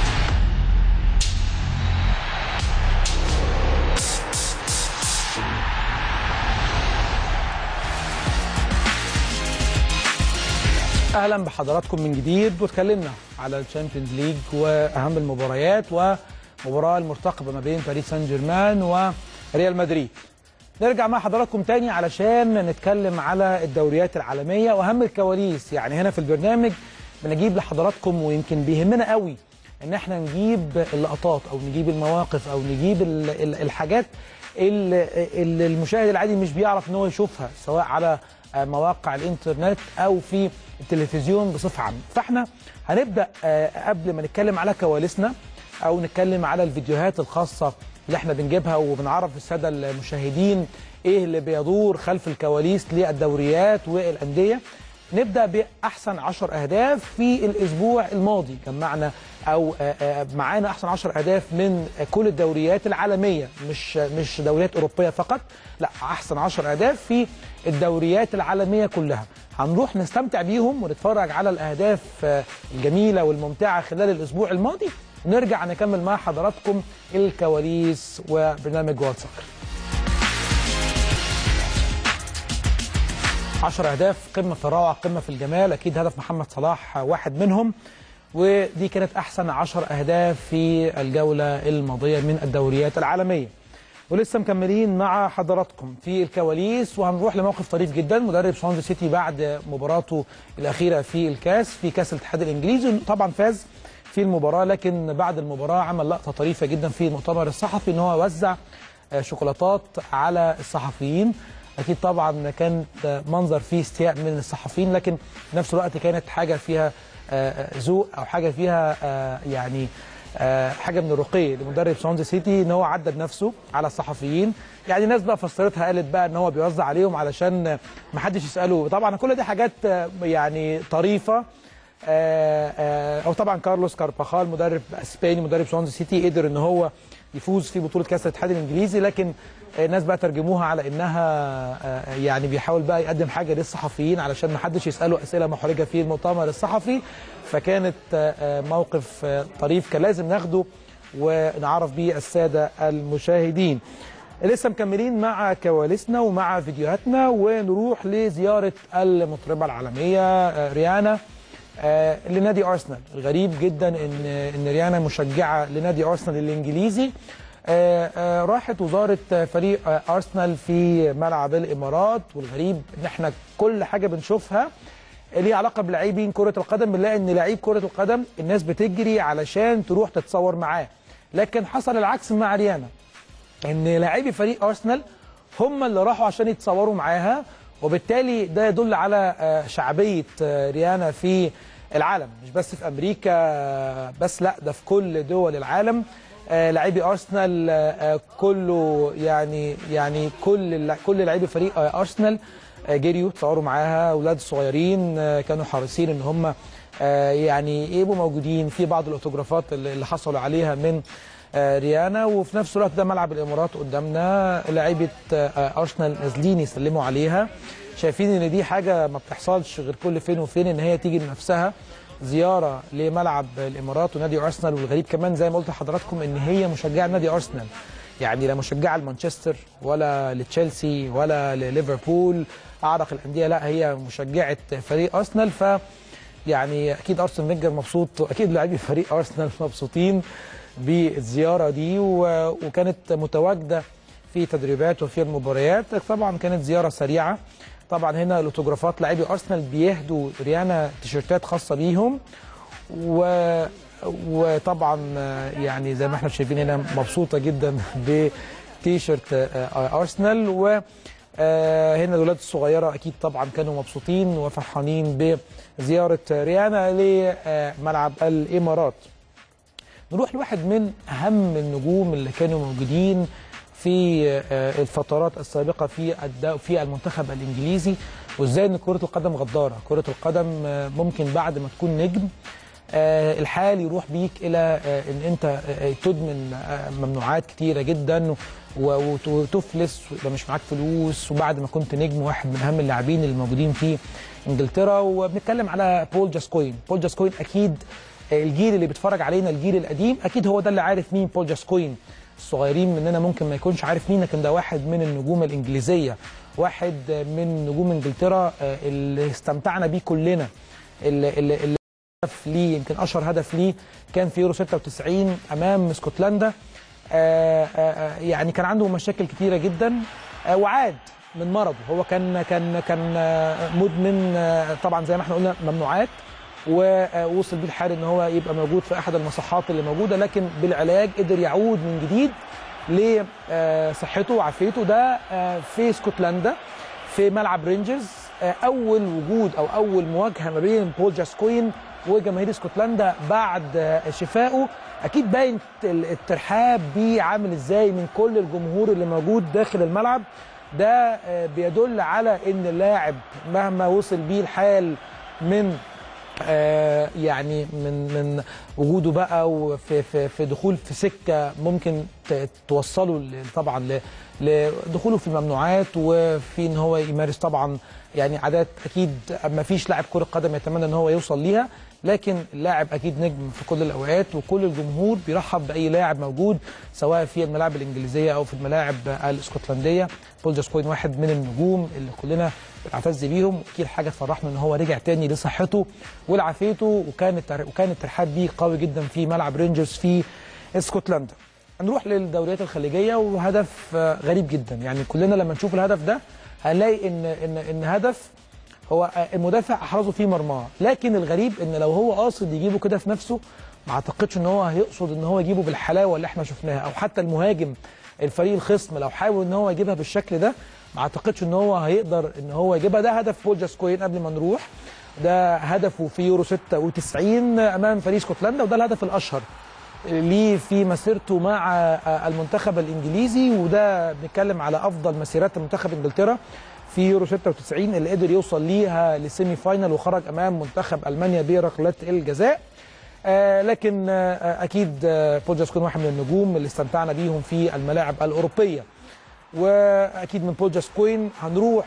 اهلا بحضراتكم من جديد واتكلمنا على الشامبيونز ليج واهم المباريات ومباراه المرتقبه ما بين باريس سان جيرمان وريال مدريد نرجع مع حضراتكم تاني علشان نتكلم على الدوريات العالميه واهم الكواليس يعني هنا في البرنامج بنجيب لحضراتكم ويمكن بيهمنا قوي ان احنا نجيب اللقطات او نجيب المواقف او نجيب ال- ال- الحاجات اللي اللي المشاهد العادي مش بيعرف ان هو يشوفها سواء على آه، مواقع الانترنت او في التلفزيون بصفه عامه فاحنا هنبدا آه، قبل ما نتكلم على كواليسنا او نتكلم على الفيديوهات الخاصه اللي احنا بنجيبها وبنعرف الساده المشاهدين ايه اللي بيدور خلف الكواليس للدوريات والانديه نبدا باحسن 10 اهداف في الاسبوع الماضي جمعنا او آه، آه، معانا احسن 10 اهداف من كل الدوريات العالميه مش مش دوريات اوروبيه فقط لا احسن 10 اهداف في الدوريات العالميه كلها هنروح نستمتع بيهم ونتفرج على الاهداف آه، الجميله والممتعه خلال الاسبوع الماضي ونرجع نكمل مع حضراتكم الكواليس وبرنامج واتس سكر 10 اهداف قمه في الروعه قمه في الجمال اكيد هدف محمد صلاح واحد منهم ودي كانت احسن 10 اهداف في الجوله الماضيه من الدوريات العالميه ولسه مكملين مع حضراتكم في الكواليس وهنروح لموقف طريف جدا مدرب سوانزي سيتي بعد مباراته الاخيره في الكاس في كاس الاتحاد الانجليزي طبعا فاز في المباراه لكن بعد المباراه عمل لقطه طريفه جدا في المؤتمر الصحفي ان هو وزع آه، شوكولاتات على الصحفيين اكيد طبعا كان منظر فيه استياء من الصحفيين لكن في نفس الوقت كانت حاجه فيها آه، آه، ذوق او حاجه فيها آه، يعني آه، حاجه من الرقي لمدرب سوانزي سيتي ان هو عدد نفسه على الصحفيين يعني ناس بقى فسرتها قالت بقى ان هو بيوزع عليهم علشان ما حدش يساله طبعا كل دي حاجات آه، يعني طريفه آه، آه، او طبعا كارلوس كارباخال مدرب اسباني مدرب سوانزي سيتي قدر ان هو يفوز في بطوله كاس الاتحاد الانجليزي لكن الناس بقى ترجموها على انها آه، يعني بيحاول بقى يقدم حاجه للصحفيين علشان ما حدش يساله اسئله محرجه في المؤتمر الصحفي فكانت آه، آه، موقف آه، طريف كان لازم ناخده ونعرف بيه الساده المشاهدين لسه مكملين مع كواليسنا ومع فيديوهاتنا ونروح لزياره المطربه العالميه آه، ريانا آه، لنادي ارسنال الغريب جدا ان ان ريانا مشجعه لنادي ارسنال الانجليزي آه، آه، راحت وزاره آه، فريق آه، ارسنال في ملعب الامارات والغريب ان احنا كل حاجه بنشوفها ليه علاقه بلاعبين كره القدم بنلاقي ان لعيب كره القدم الناس بتجري علشان تروح تتصور معاه لكن حصل العكس مع ريانا ان لاعبي فريق ارسنال هم اللي راحوا عشان يتصوروا معاها وبالتالي ده يدل على آه، شعبيه آه، ريانا في العالم مش بس في امريكا آه، بس لا ده في كل دول العالم آه، لاعبي ارسنال آه، آه، كله يعني يعني كل الل- كل لاعبي فريق آه، ارسنال آه، جريوا اتصوروا معاها اولاد صغيرين آه، كانوا حريصين ان هم آه، يعني يبقوا موجودين في بعض الاوتوجرافات اللي اللي حصلوا عليها من آه، ريانا وفي نفس الوقت ده ملعب الامارات قدامنا لعيبه آه، ارسنال نازلين يسلموا عليها شايفين ان دي حاجه ما بتحصلش غير كل فين وفين ان هي تيجي لنفسها زياره لملعب الامارات ونادي ارسنال والغريب كمان زي ما قلت لحضراتكم ان هي مشجعه نادي ارسنال يعني لا مشجعه لمانشستر ولا لتشيلسي ولا لليفربول اعرق الانديه لا هي مشجعه فريق ارسنال ف يعني اكيد ارسن فينجر مبسوط واكيد لاعبي فريق ارسنال مبسوطين بالزياره دي و- وكانت متواجده في تدريبات وفي المباريات طبعا كانت زياره سريعه طبعا هنا الاوتوجرافات لاعبي ارسنال بيهدوا ريانا تيشيرتات خاصه بيهم و وطبعا آه، يعني زي ما احنا شايفين هنا مبسوطه جدا بتيشيرت آه، ارسنال و آه، هنا الولاد الصغيره اكيد طبعا كانوا مبسوطين وفرحانين بزياره ريانا لملعب الامارات نروح لواحد من اهم النجوم اللي كانوا موجودين في آه، الفترات السابقه في الد- في المنتخب الانجليزي وازاي ان كره القدم غداره كره القدم آه، ممكن بعد ما تكون نجم آه، الحال يروح بيك الى آه، ان انت آه، تدمن آه، ممنوعات كتيره جدا و- وت- وتفلس ويبقى مش معاك فلوس وبعد ما كنت نجم واحد من اهم اللاعبين اللي موجودين في انجلترا وبنتكلم على بول جاسكوين بول جاسكوين اكيد الجيل اللي بيتفرج علينا الجيل القديم اكيد هو ده اللي عارف مين بول جاسكوين الصغيرين مننا ممكن ما يكونش عارف مين لكن ده واحد من النجوم الانجليزيه واحد من نجوم انجلترا آه، اللي استمتعنا بيه كلنا اللي, اللي, اللي هدف ليه يمكن اشهر هدف ليه كان في يورو 96 امام اسكتلندا آه، آه، آه، يعني كان عنده مشاكل كتيره جدا آه، وعاد من مرضه هو كان كان كان آه، مدمن آه، طبعا زي ما احنا قلنا ممنوعات ووصل بيه الحال ان هو يبقى موجود في احد المصحات اللي موجوده لكن بالعلاج قدر يعود من جديد لصحته وعافيته ده آه، في اسكتلندا في ملعب رينجرز آه، اول وجود او اول مواجهه ما بين بول جاسكوين وجماهير اسكتلندا بعد آه، شفائه اكيد باين ال- الترحاب بيه عامل ازاي من كل الجمهور اللي موجود داخل الملعب ده آه، بيدل على ان اللاعب مهما وصل بيه الحال من آه، يعني من من وجوده بقى وفي في في دخول في سكه ممكن ت- توصله ل- طبعا ل- لدخوله في الممنوعات وفي ان هو يمارس طبعا يعني عادات اكيد ما فيش لاعب كره قدم يتمنى ان هو يوصل ليها لكن اللاعب اكيد نجم في كل الاوقات وكل الجمهور بيرحب باي لاعب موجود سواء في الملاعب الانجليزيه او في الملاعب الاسكتلنديه بول جاسكوين واحد من النجوم اللي كلنا بنعتز بيهم واكيد حاجه تفرحنا ان هو رجع تاني لصحته ولعافيته وكان التر... وكان الترحاب بيه قوي جدا في ملعب رينجرز في اسكتلندا هنروح للدوريات الخليجيه وهدف آه، غريب جدا يعني كلنا لما نشوف الهدف ده هنلاقي ان ان ان هدف هو آه، المدافع احرزه في مرماه لكن الغريب ان لو هو قاصد يجيبه كده في نفسه ما اعتقدش ان هو هيقصد ان هو يجيبه بالحلاوه اللي احنا شفناها او حتى المهاجم الفريق الخصم لو حاول ان هو يجيبها بالشكل ده ما اعتقدش ان هو هيقدر ان هو يجيبها ده هدف بول جاسكوين قبل ما نروح ده هدفه في يورو 96 امام فريق اسكتلندا وده الهدف الاشهر ليه في مسيرته مع المنتخب الانجليزي وده بنتكلم على افضل مسيرات منتخب انجلترا في يورو 96 اللي قدر يوصل ليها للسيمي فاينل وخرج امام منتخب المانيا بركلات الجزاء آه لكن آه اكيد آه بوجاس كون واحد من النجوم اللي استمتعنا بيهم في الملاعب الاوروبيه واكيد من بوجاس كوين هنروح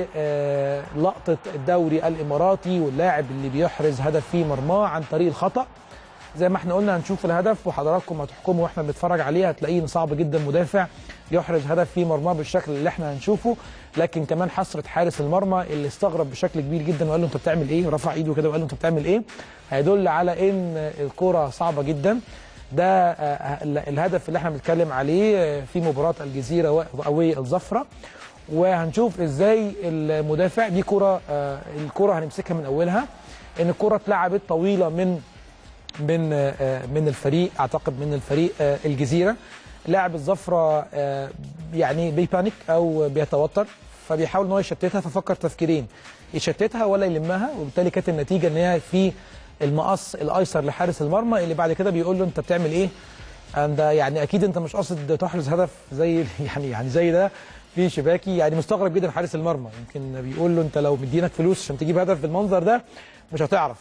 للقطه الدوري الاماراتي واللاعب اللي بيحرز هدف في مرماه عن طريق الخطا زي ما احنا قلنا هنشوف الهدف وحضراتكم هتحكموا واحنا بنتفرج عليه هتلاقيه إن صعب جدا مدافع يحرز هدف في مرماه بالشكل اللي احنا هنشوفه لكن كمان حسره حارس المرمى اللي استغرب بشكل كبير جدا وقال له انت بتعمل ايه رفع ايده كده وقال له انت بتعمل ايه هيدل على ان الكره صعبه جدا ده آه، الهدف اللي احنا بنتكلم عليه آه، في مباراه الجزيره وقوي الظفره وهنشوف ازاي المدافع دي كره آه، الكره هنمسكها من اولها ان الكره اتلعبت طويله من من آه، من الفريق اعتقد من الفريق آه، الجزيره لاعب الظفره آه، يعني بيبانيك او بيتوتر فبيحاول ان هو يشتتها ففكر تفكيرين يشتتها ولا يلمها وبالتالي كانت النتيجه ان هي في المقص الايسر لحارس المرمى اللي بعد كده بيقول له انت بتعمل ايه؟ انت يعني اكيد انت مش قاصد تحرز هدف زي يعني يعني زي ده في شباكي يعني مستغرب جدا حارس المرمى يمكن بيقول له انت لو مدينك فلوس عشان تجيب هدف بالمنظر ده مش هتعرف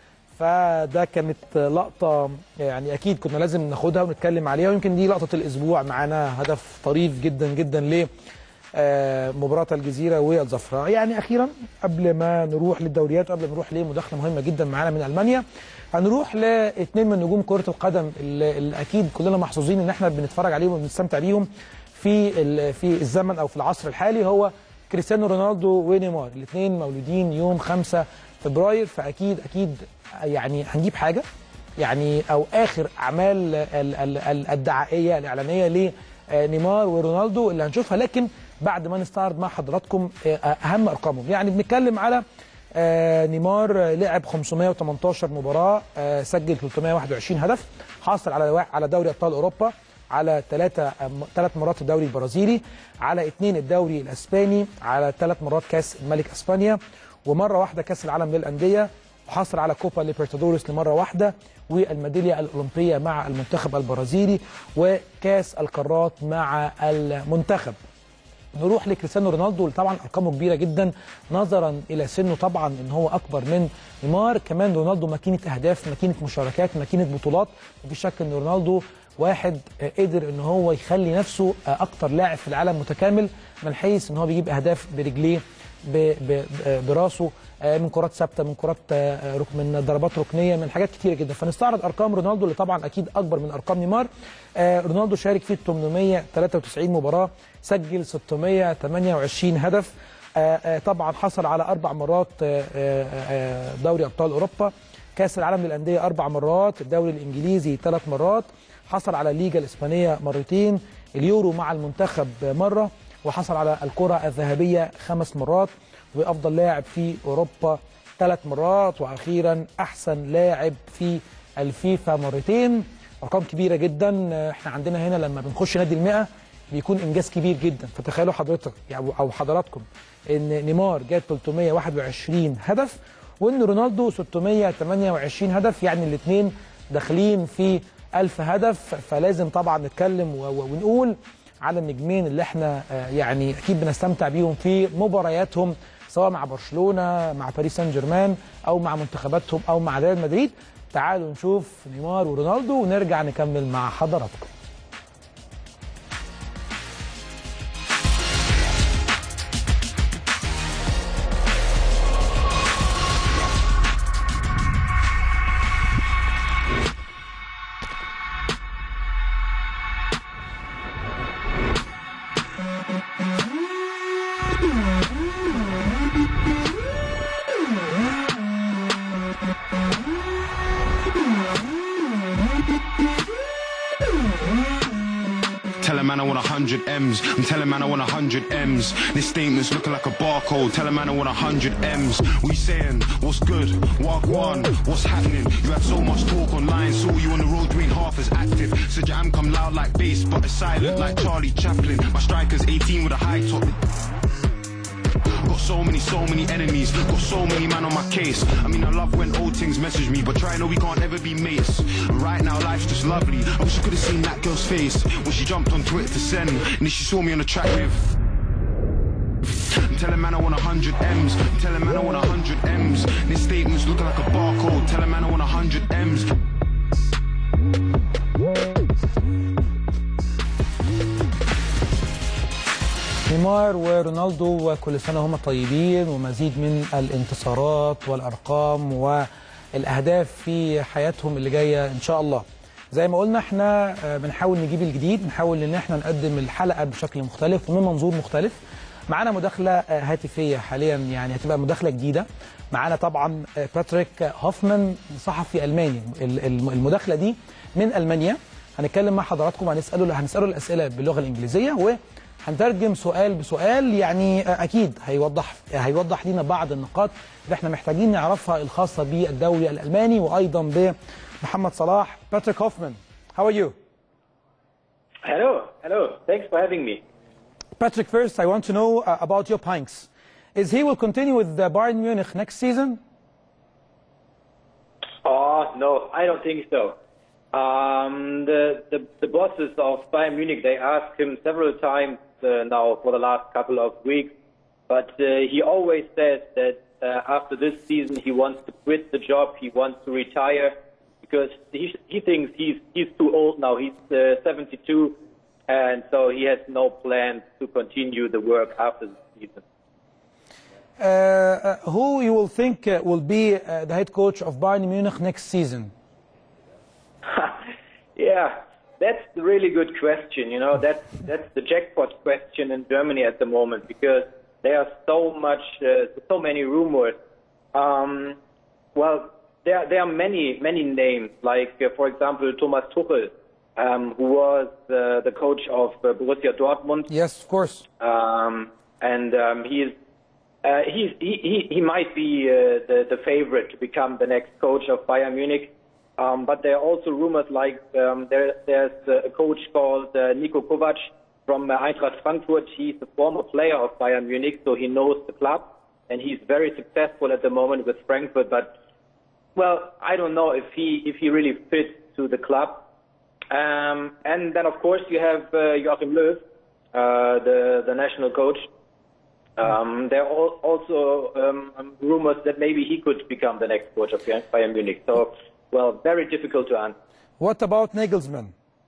فده كانت لقطة يعني أكيد كنا لازم ناخدها ونتكلم عليها ويمكن دي لقطة الأسبوع معانا هدف طريف جدا جدا ل آه، مباراة الجزيرة والظفرة يعني أخيرا قبل ما نروح للدوريات وقبل ما نروح لمداخلة مهمة جدا معانا من ألمانيا هنروح لاثنين من نجوم كرة القدم اللي اللي أكيد كلنا محظوظين إن احنا بنتفرج عليهم وبنستمتع بيهم في ال- في الزمن أو في العصر الحالي هو كريستيانو رونالدو ونيمار الاثنين مولودين يوم 5 فبراير فاكيد اكيد يعني هنجيب حاجه يعني او اخر اعمال ال- ال- ال- الدعائيه الاعلانيه لنيمار ورونالدو اللي هنشوفها لكن بعد ما نستعرض مع حضراتكم آه، اهم ارقامهم يعني بنتكلم على آه، نيمار آه، لعب 518 مباراه آه، سجل 321 هدف حاصل على وا- على دوري ابطال اوروبا على ثلاثة ثلاث مرات الدوري البرازيلي على اثنين الدوري الاسباني على ثلاث مرات كاس الملك اسبانيا ومره واحده كاس العالم للانديه وحصل على كوبا ليبرتادوريس لمره واحده والميداليه الاولمبيه مع المنتخب البرازيلي وكاس القارات مع المنتخب نروح لكريستيانو رونالدو اللي طبعا ارقامه كبيره جدا نظرا الى سنه طبعا ان هو اكبر من نيمار كمان رونالدو ماكينه اهداف ماكينه مشاركات ماكينه بطولات مفيش شك ان رونالدو واحد آه، قدر ان هو يخلي نفسه آه، اكتر لاعب في العالم متكامل من حيث ان هو بيجيب اهداف برجليه ب- ب- ب- براسه آه، من كرات ثابته من كرات آه، رك- من ضربات ركنيه من حاجات كتيره جدا فنستعرض ارقام رونالدو اللي طبعا اكيد اكبر من ارقام نيمار آه، رونالدو شارك في 893 مباراه سجل 628 هدف آه، آه، طبعا حصل على اربع مرات آه، آه، آه، دوري ابطال اوروبا كاس العالم للانديه اربع مرات الدوري الانجليزي ثلاث مرات حصل على الليجا الاسبانيه مرتين اليورو مع المنتخب مره وحصل على الكره الذهبيه خمس مرات وافضل لاعب في اوروبا ثلاث مرات واخيرا احسن لاعب في الفيفا مرتين ارقام كبيره جدا احنا عندنا هنا لما بنخش نادي المئة بيكون انجاز كبير جدا فتخيلوا حضرتك يعني او حضراتكم ان نيمار جاب 321 هدف وان رونالدو 628 هدف يعني الاثنين داخلين في 1000 هدف فلازم طبعا نتكلم و- و- ونقول على النجمين اللي احنا آه، يعني اكيد بنستمتع بيهم في مبارياتهم سواء مع برشلونه مع باريس سان جيرمان او مع منتخباتهم او مع ريال مدريد تعالوا نشوف نيمار ورونالدو ونرجع نكمل مع حضراتكم Tell a man I want a hundred M's. I'm telling man I want a hundred M's. This statement's looking like a barcode. Tell a man I want a hundred M's. We saying, what's good? Walk one, what's happening? You had so much talk online, saw you on the road, you ain't half as active. Said your am come loud like bass, but it's silent like Charlie Chaplin. My striker's 18 with a high top. Got so many, so many enemies. Got so many man on my case. I mean, I love when old things message me, but try know we can't ever be mates. And right now, life's just lovely. I wish I could have seen that girl's face when she jumped on Twitter to send, and then she saw me on the track with. Tell a man I want a hundred M's. Tell a man I want a hundred M's. This statement's looking like a barcode. Tell a man I want a hundred M's. نيمار ورونالدو وكل سنة هم طيبين ومزيد من الانتصارات والأرقام والأهداف في حياتهم اللي جاية إن شاء الله زي ما قلنا احنا آه، بنحاول نجيب الجديد بنحاول ان احنا نقدم الحلقة بشكل مختلف ومن منظور مختلف معانا مداخلة آه، هاتفية حاليا يعني هتبقى مداخلة جديدة معانا طبعا آه، باتريك هوفمان صحفي ألماني ال- الم- المداخلة دي من ألمانيا هنتكلم مع حضراتكم هنسأله هنسأله الأسئلة باللغة الإنجليزية و هنترجم سؤال بسؤال يعني اكيد هيوضح هيوضح لنا بعض النقاط اللي احنا محتاجين نعرفها الخاصه بالدوري الالماني وايضا بمحمد صلاح باتريك هوفمان How are you? Hello, hello. Thanks for having me. Patrick, first I want to know uh, about Jupp Heynckes. Is he will continue with the Bayern Munich next season? Oh no, I don't think so. Um, the, the the bosses of Bayern Munich they asked him several times uh, now for the last couple of weeks, but uh, he always says that uh, after this season he wants to quit the job, he wants to retire because he he thinks he's he's too old now. He's uh, 72, and so he has no plans to continue the work after the season. Uh, uh, who you will think uh, will be uh, the head coach of Bayern Munich next season? Yeah, that's a really good question. You know, that's that's the jackpot question in Germany at the moment because there are so much, uh, so many rumors. Um, well, there there are many many names. Like uh, for example, Thomas Tuchel, um, who was uh, the coach of uh, Borussia Dortmund. Yes, of course. Um, and um, he is uh, he's, he, he, he might be uh, the, the favorite to become the next coach of Bayern Munich. Um, but there are also rumors like um, there, there's a coach called uh, Niko Kovac from uh, Eintracht Frankfurt. He's a former player of Bayern Munich, so he knows the club, and he's very successful at the moment with Frankfurt. But well, I don't know if he if he really fits to the club. Um, and then of course you have uh, Joachim Löw, uh, the the national coach. Um, there are al- also um, rumors that maybe he could become the next coach of Bayern Munich. So, well, very difficult to answer. What about Nagelsmann?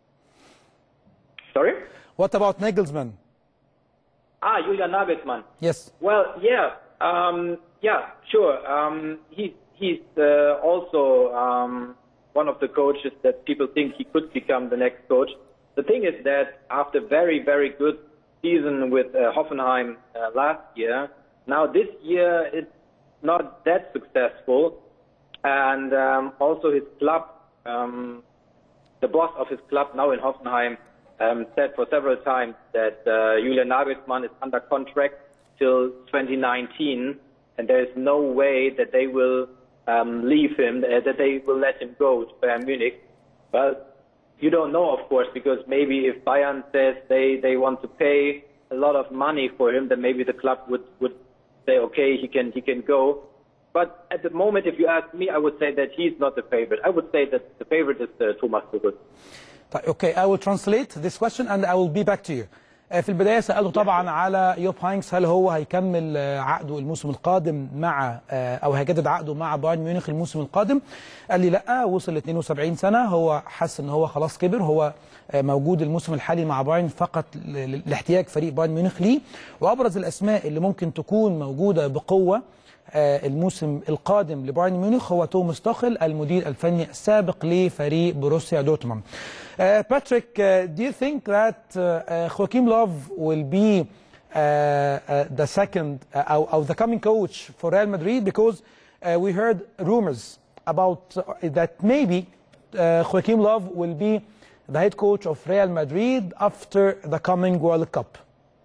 Sorry? What about Nagelsmann? Ah, Julian Nagelsmann. Yes. Well, yeah, um, yeah, sure. Um, he's he's uh, also um, one of the coaches that people think he could become the next coach. The thing is that after very very good season with uh, Hoffenheim uh, last year, now this year it's not that successful, and um, also his club, um, the boss of his club now in Hoffenheim, um, said for several times that uh, Julian Nagelsmann is under contract till 2019, and there is no way that they will um, leave him, uh, that they will let him go to Bayern Munich. But you don't know, of course, because maybe if Bayern says they, they want to pay a lot of money for him, then maybe the club would, would say, okay, he can he can go. But at the moment, if you ask me, I would say that he's not the favorite. I would say that the favorite is uh, Thomas Tuchel. طيب اوكي I will translate this question and I will be back to you. آه، في البدايه سالته طبعا على يوب هاينكس هل هو هيكمل آه، عقده الموسم القادم مع آه، او هيجدد عقده مع بايرن ميونخ الموسم القادم قال لي لا وصل ل 72 سنه هو حس ان هو خلاص كبر هو آه، موجود الموسم الحالي مع بايرن فقط ل- ل- لاحتياج فريق بايرن ميونخ ليه وابرز الاسماء اللي ممكن تكون موجوده بقوه آه، الموسم القادم لبايرن ميونخ هو توماس توخل المدير الفني السابق لفريق بروسيا دورتموند. Uh, Patrick, uh, do you think that uh, uh, Joachim Löw will be uh, uh, the second uh, or, or the coming coach for Real Madrid? Because uh, we heard rumors about uh, that maybe uh, Joachim Löw will be the head coach of Real Madrid after the coming World Cup.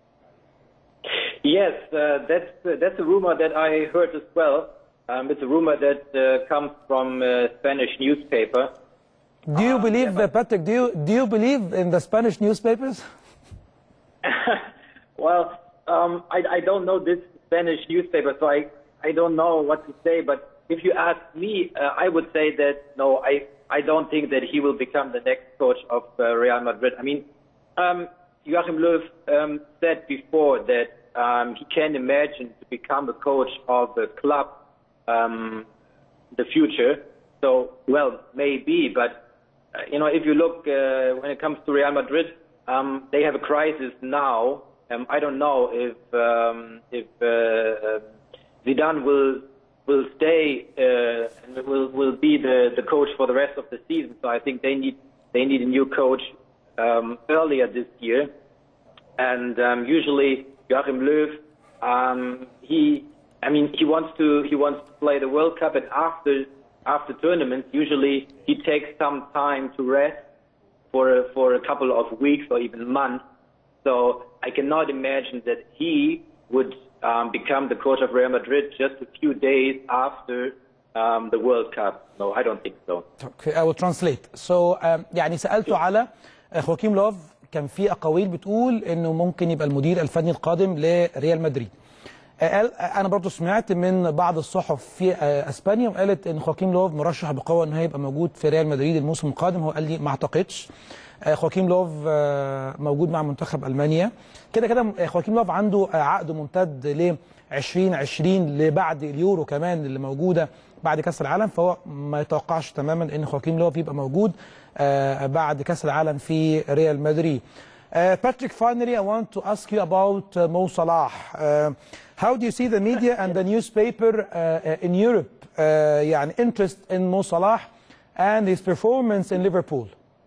Yes, uh, that's uh, that's a rumor that I heard as well. Um, it's a rumor that uh, comes from uh, Spanish newspaper. Do you believe, uh, Patrick? Do you do you believe in the Spanish newspapers? Well, um, I, I don't know this Spanish newspaper, so I, I don't know what to say. But if you ask me, uh, I would say that no, I, I don't think that he will become the next coach of uh, Real Madrid. I mean, um, Joachim Löw um, said before that um, he can imagine to become a coach of the club um, in the future. So, well, maybe, but uh, you know, if you look uh, when it comes to Real Madrid, um, they have a crisis now. Um, I don't know if um, if uh, Zidane will will stay uh, and will will be the, the coach for the rest of the season. So I think they need they need a new coach um, earlier this year. And um, usually Joachim Löw, um, he I mean he wants to he wants to play the World Cup, and after after tournaments, usually he takes some time to rest for a, for a couple of weeks or even months. So I cannot imagine that he would um, become the coach of Real Madrid just a few days after um, the World Cup. No, I don't think so. Okay, I will translate. So um, يعني سألته على خواكيم لوف كان في أقاويل بتقول إنه ممكن يبقى المدير الفني القادم لريال مدريد. قال انا برضو سمعت من بعض الصحف في اسبانيا وقالت ان خواكيم لوف مرشح بقوه انه هيبقى موجود في ريال مدريد الموسم القادم هو قال لي ما اعتقدش خواكيم لوف موجود مع منتخب المانيا كده كده خواكيم لوف عنده عقد ممتد ل 2020 لبعد اليورو كمان اللي موجوده بعد كاس العالم فهو ما يتوقعش تماما ان خواكيم لوف يبقى موجود بعد كاس العالم في ريال مدريد Uh, Patrick, finally, I want to ask you about uh, Mo Salah. Uh, how do you see the media and the newspaper uh, in Europe, uh, يعني interest in Mo Salah and his performance in Liverpool?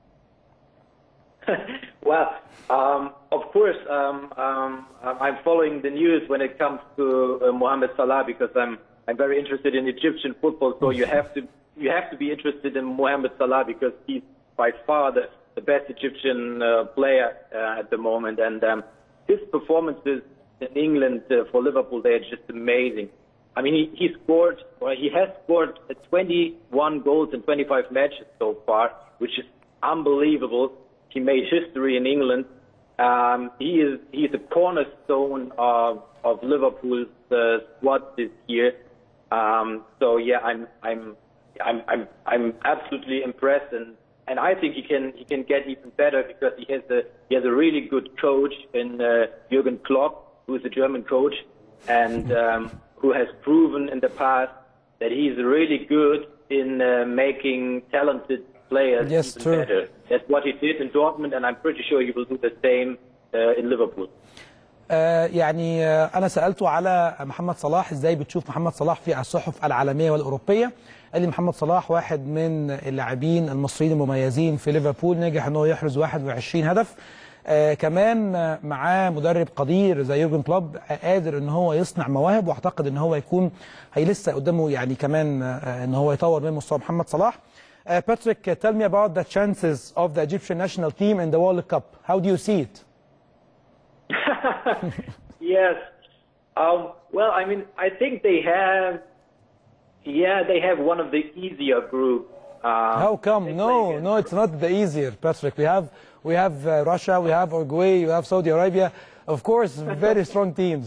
well, um, of course, um, um, I'm following the news when it comes to uh, Mohamed Salah because I'm I'm very interested in Egyptian football. So you have to you have to be interested in Mohamed Salah because he's by far the, the best Egyptian uh, player uh, at the moment, and um, his performances in England uh, for Liverpool they're just amazing. I mean, he, he scored, well, he has scored 21 goals in 25 matches so far, which is unbelievable. He made history in England. Um, he is he is a cornerstone of of Liverpool's uh, squad this year. Um, so yeah, I'm I'm I'm I'm I'm absolutely impressed, and and I think he can he can get even better because he has a he has a really good coach in uh, Jurgen Klopp, who is a German coach, and um, who has proven in the past that he's really good in uh, making talented players Yes, even true. better. That's what he did in Dortmund, and I'm pretty sure he will do the same uh, in Liverpool. آه يعني آه انا سالته على محمد صلاح ازاي بتشوف محمد صلاح في الصحف العالميه والاوروبيه قال لي محمد صلاح واحد من اللاعبين المصريين المميزين في ليفربول نجح ان هو يحرز 21 هدف آه كمان آه، معاه مدرب قدير زي يورجن كلوب آه، قادر ان هو يصنع مواهب واعتقد ان هو يكون هي لسه قدامه يعني كمان آه، ان هو يطور من مستوى محمد صلاح Uh, Patrick, uh, tell me about the chances of the Egyptian national team in the World Cup. How do you see it? Yes. Um, well, I mean, I think they have, yeah, they have one of the easier groups. Um, How come? No, no, it's not the easier, Patrick. We have we have uh, Russia, we have Uruguay, we have Saudi Arabia. Of course, very strong teams.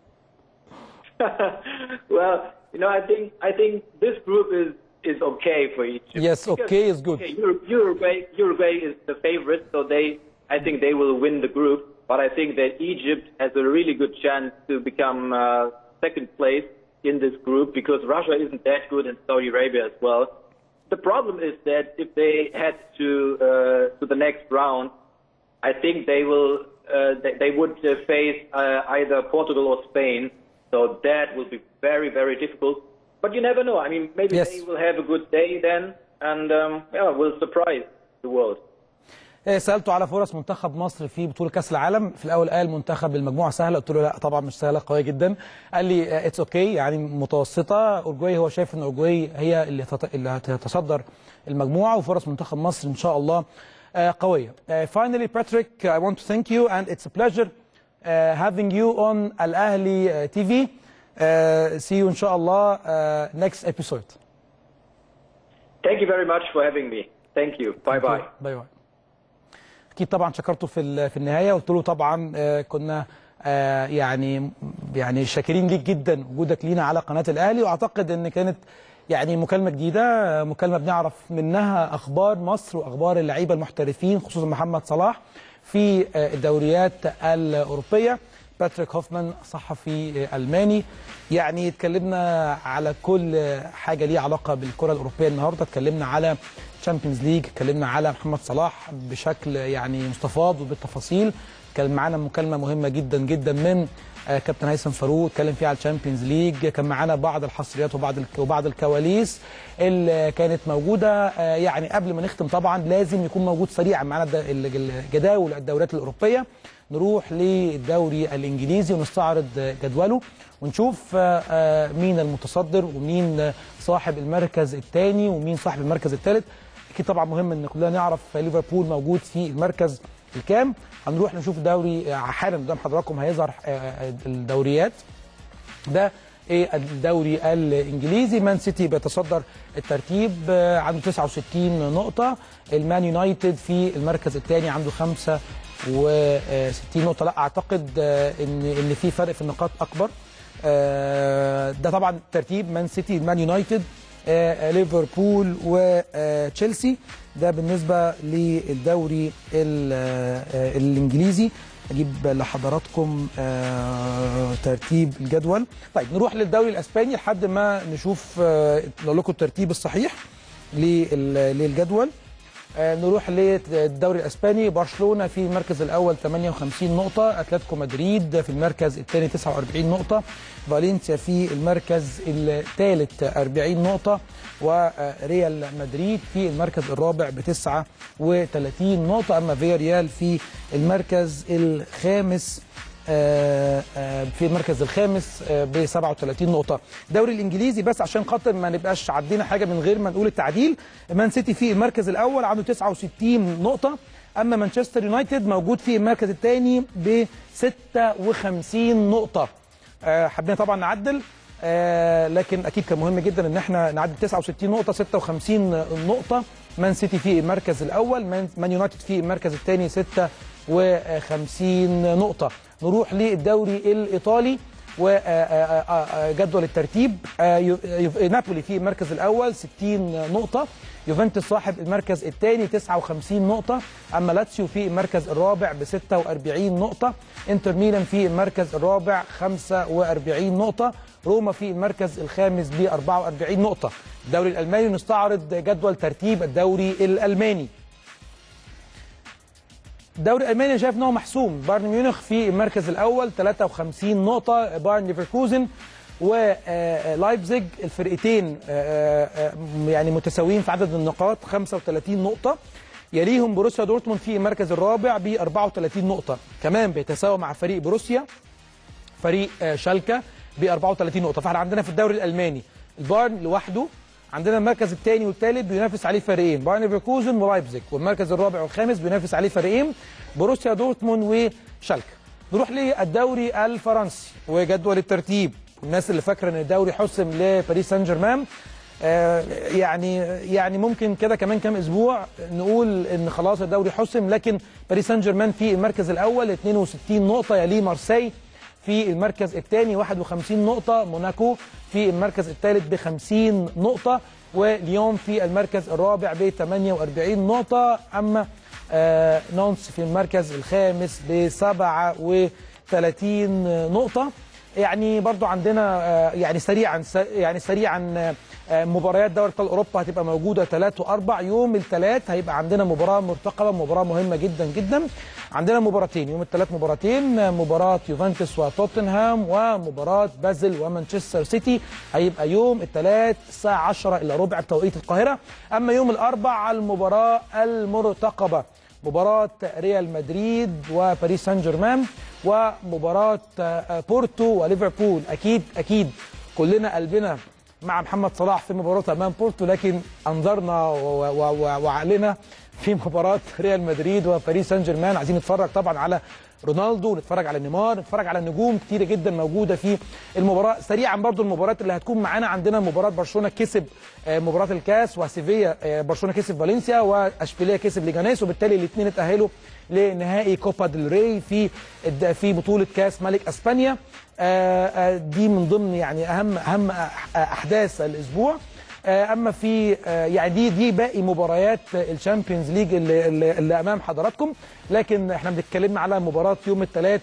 well, you know, I think I think this group is is okay for Egypt. Yes, Because- okay is good. Okay, Ur- Uruguay Uruguay is the favorite, so they I think they will win the group. But I think that Egypt has a really good chance to become uh, second place in this group because Russia isn't that good and Saudi Arabia as well. The problem is that if they head to uh, to the next round, I think they will uh, they, they would uh, face uh, either Portugal or Spain. So that will be very very difficult. But you never know. I mean, maybe Yes. they will have a good day then, and um, yeah, will surprise the world. إيه، سالته على فرص منتخب مصر في بطوله كاس العالم في الاول قال منتخب المجموعه سهله قلت له لا طبعا مش سهله قويه جدا قال لي اتس اوكي يعني متوسطه اورجواي هو شايف ان اورجواي هي اللي تت- اللي هتتصدر المجموعه وفرص منتخب مصر ان شاء الله آه، قويه finally Patrick I want to thank you and it's a pleasure uh, having you on الاهلي تي في see you ان شاء الله uh, next episode Thank you very much for having me. Thank you. Bye bye. باي باي اكيد طبعا شكرته في ال- في النهايه قلت له طبعا آه، كنا آه، يعني يعني شاكرين ليك جدا وجودك لينا على قناه الاهلي واعتقد ان كانت يعني مكالمه جديده آه، مكالمه بنعرف منها اخبار مصر واخبار اللعيبه المحترفين خصوصا محمد صلاح في آه، الدوريات الاوروبيه باتريك هوفمان صحفي الماني يعني اتكلمنا على كل حاجه ليها علاقه بالكره الاوروبيه النهارده اتكلمنا على تشامبيونز ليج اتكلمنا على محمد صلاح بشكل يعني مستفاض وبالتفاصيل كان معانا مكالمه مهمه جدا جدا من آه، كابتن هيثم فاروق اتكلم فيها على الشامبيونز ليج كان معانا بعض الحصريات وبعض الك- وبعض الكواليس اللي كانت موجوده آه، يعني قبل ما نختم طبعا لازم يكون موجود سريعا معانا الد- ال- الجداول الدوريات الاوروبيه نروح للدوري الانجليزي ونستعرض جدوله ونشوف آه، آه، مين المتصدر ومين آه، صاحب المركز الثاني ومين صاحب المركز الثالث اكيد طبعا مهم ان كلنا نعرف ليفربول موجود في المركز الكام هنروح نشوف دوري آه، حالا قدام حضراتكم هيظهر آه، آه، الدوريات ده ايه الدوري الانجليزي مان سيتي بيتصدر الترتيب آه، عنده 69 نقطه المان يونايتد في المركز الثاني عنده 65 نقطه لا اعتقد آه، ان ان في فرق في النقاط اكبر آه، ده طبعا ترتيب مان سيتي المان يونايتد آه، ليفربول وتشيلسي ده بالنسبه للدوري ال- آه، الانجليزي اجيب لحضراتكم آه، ترتيب الجدول طيب نروح للدوري الاسباني لحد ما نشوف آه، نقول لكم الترتيب الصحيح لل- للجدول آه، نروح للدوري الاسباني برشلونه في المركز الاول 58 نقطه اتلتيكو مدريد في المركز الثاني 49 نقطه فالنسيا في المركز الثالث 40 نقطه وريال مدريد في المركز الرابع ب 39 نقطه اما فيا ريال في المركز الخامس آه، آه، في المركز الخامس ب 37 نقطة. الدوري الإنجليزي بس عشان خاطر ما نبقاش عدينا حاجة من غير ما نقول التعديل، مان سيتي في المركز الأول عنده 69 نقطة، أما مانشستر يونايتد موجود في المركز الثاني ب 56 نقطة. آه، حابين طبعا نعدل آه، لكن اكيد كان مهم جدا ان احنا نعدل 69 نقطه 56 نقطه مان سيتي في المركز الاول مان مان يونايتد في المركز الثاني 56 نقطه نروح للدوري الايطالي وجدول الترتيب آه، يو- يو- نابولي في المركز الاول 60 نقطه يوفنتوس صاحب المركز الثاني 59 نقطة، أما لاتسيو في المركز الرابع ب 46 نقطة، انتر ميلان في المركز الرابع 45 نقطة، روما في المركز الخامس ب 44 نقطة. الدوري الألماني نستعرض جدول ترتيب الدوري الألماني. الدوري الالماني أنا شايف ان هو محسوم بايرن ميونخ في المركز الاول 53 نقطه بايرن ليفركوزن ولايبزيج الفرقتين آه، آه، يعني متساويين في عدد النقاط 35 نقطه يليهم بروسيا دورتموند في المركز الرابع ب 34 نقطه كمان بيتساوى مع فريق بروسيا فريق آه، شالكا ب 34 نقطه فاحنا عندنا في الدوري الالماني البايرن لوحده عندنا المركز الثاني والثالث بينافس عليه فريقين بايرن ليفركوزن ولايبزيج والمركز الرابع والخامس بينافس عليه فريقين بروسيا دورتموند وشالكا نروح للدوري الفرنسي وجدول الترتيب الناس اللي فاكره ان الدوري حسم لباريس سان جيرمان آه، يعني يعني ممكن كده كمان كام اسبوع نقول ان خلاص الدوري حسم لكن باريس سان جيرمان في المركز الاول 62 نقطه يليه مارسي في المركز الثاني 51 نقطة موناكو في المركز الثالث ب 50 نقطة وليون في المركز الرابع ب 48 نقطة أما آه نونس في المركز الخامس ب 37 نقطة يعني برضو عندنا آه، يعني سريعا س- يعني سريعا آه، آه، مباريات دوري ابطال اوروبا هتبقى موجوده ثلاث واربع يوم الثلاث هيبقى عندنا مباراه مرتقبه مباراه مهمه جدا جدا عندنا مباراتين يوم الثلاث مباراتين آه، مباراه يوفنتوس وتوتنهام ومباراه بازل ومانشستر سيتي هيبقى يوم الثلاث الساعه 10 الا ربع بتوقيت القاهره اما يوم الاربع المباراه المرتقبه مباراة ريال مدريد وباريس سان جيرمان ومباراة آه، بورتو وليفربول أكيد أكيد كلنا قلبنا مع محمد صلاح في مباراة أمام بورتو لكن أنظرنا و- و- و- وعقلنا في مباراة ريال مدريد وباريس سان جيرمان عايزين نتفرج طبعا على رونالدو نتفرج على نيمار نتفرج على نجوم كتيرة جدا موجودة في المباراة سريعا برضو المباريات اللي هتكون معانا عندنا مباراة برشلونة كسب آه، مباراة الكاس وسيفيا آه، برشلونة كسب فالنسيا واشبيليه كسب ليجانيس وبالتالي الاثنين اتأهلوا لنهائي كوبا ديل ري في الد- في بطولة كاس ملك اسبانيا آه، آه، دي من ضمن يعني اهم اهم أح- احداث الاسبوع آه، اما في آه، يعني دي دي باقي مباريات الشامبيونز ليج اللي, اللي, اللي امام حضراتكم لكن احنا بنتكلم على مباراه يوم الثلاث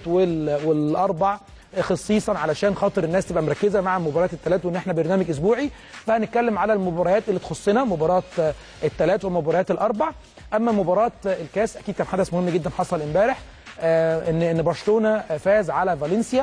والاربع خصيصا علشان خاطر الناس تبقى مركزه مع مباريات الثلاث وان احنا برنامج اسبوعي فهنتكلم على المباريات اللي تخصنا مباراه آه، الثلاث ومباريات الاربع اما مباراه الكاس اكيد كان حدث مهم جدا حصل امبارح آه، ان ان برشلونه فاز على فالنسيا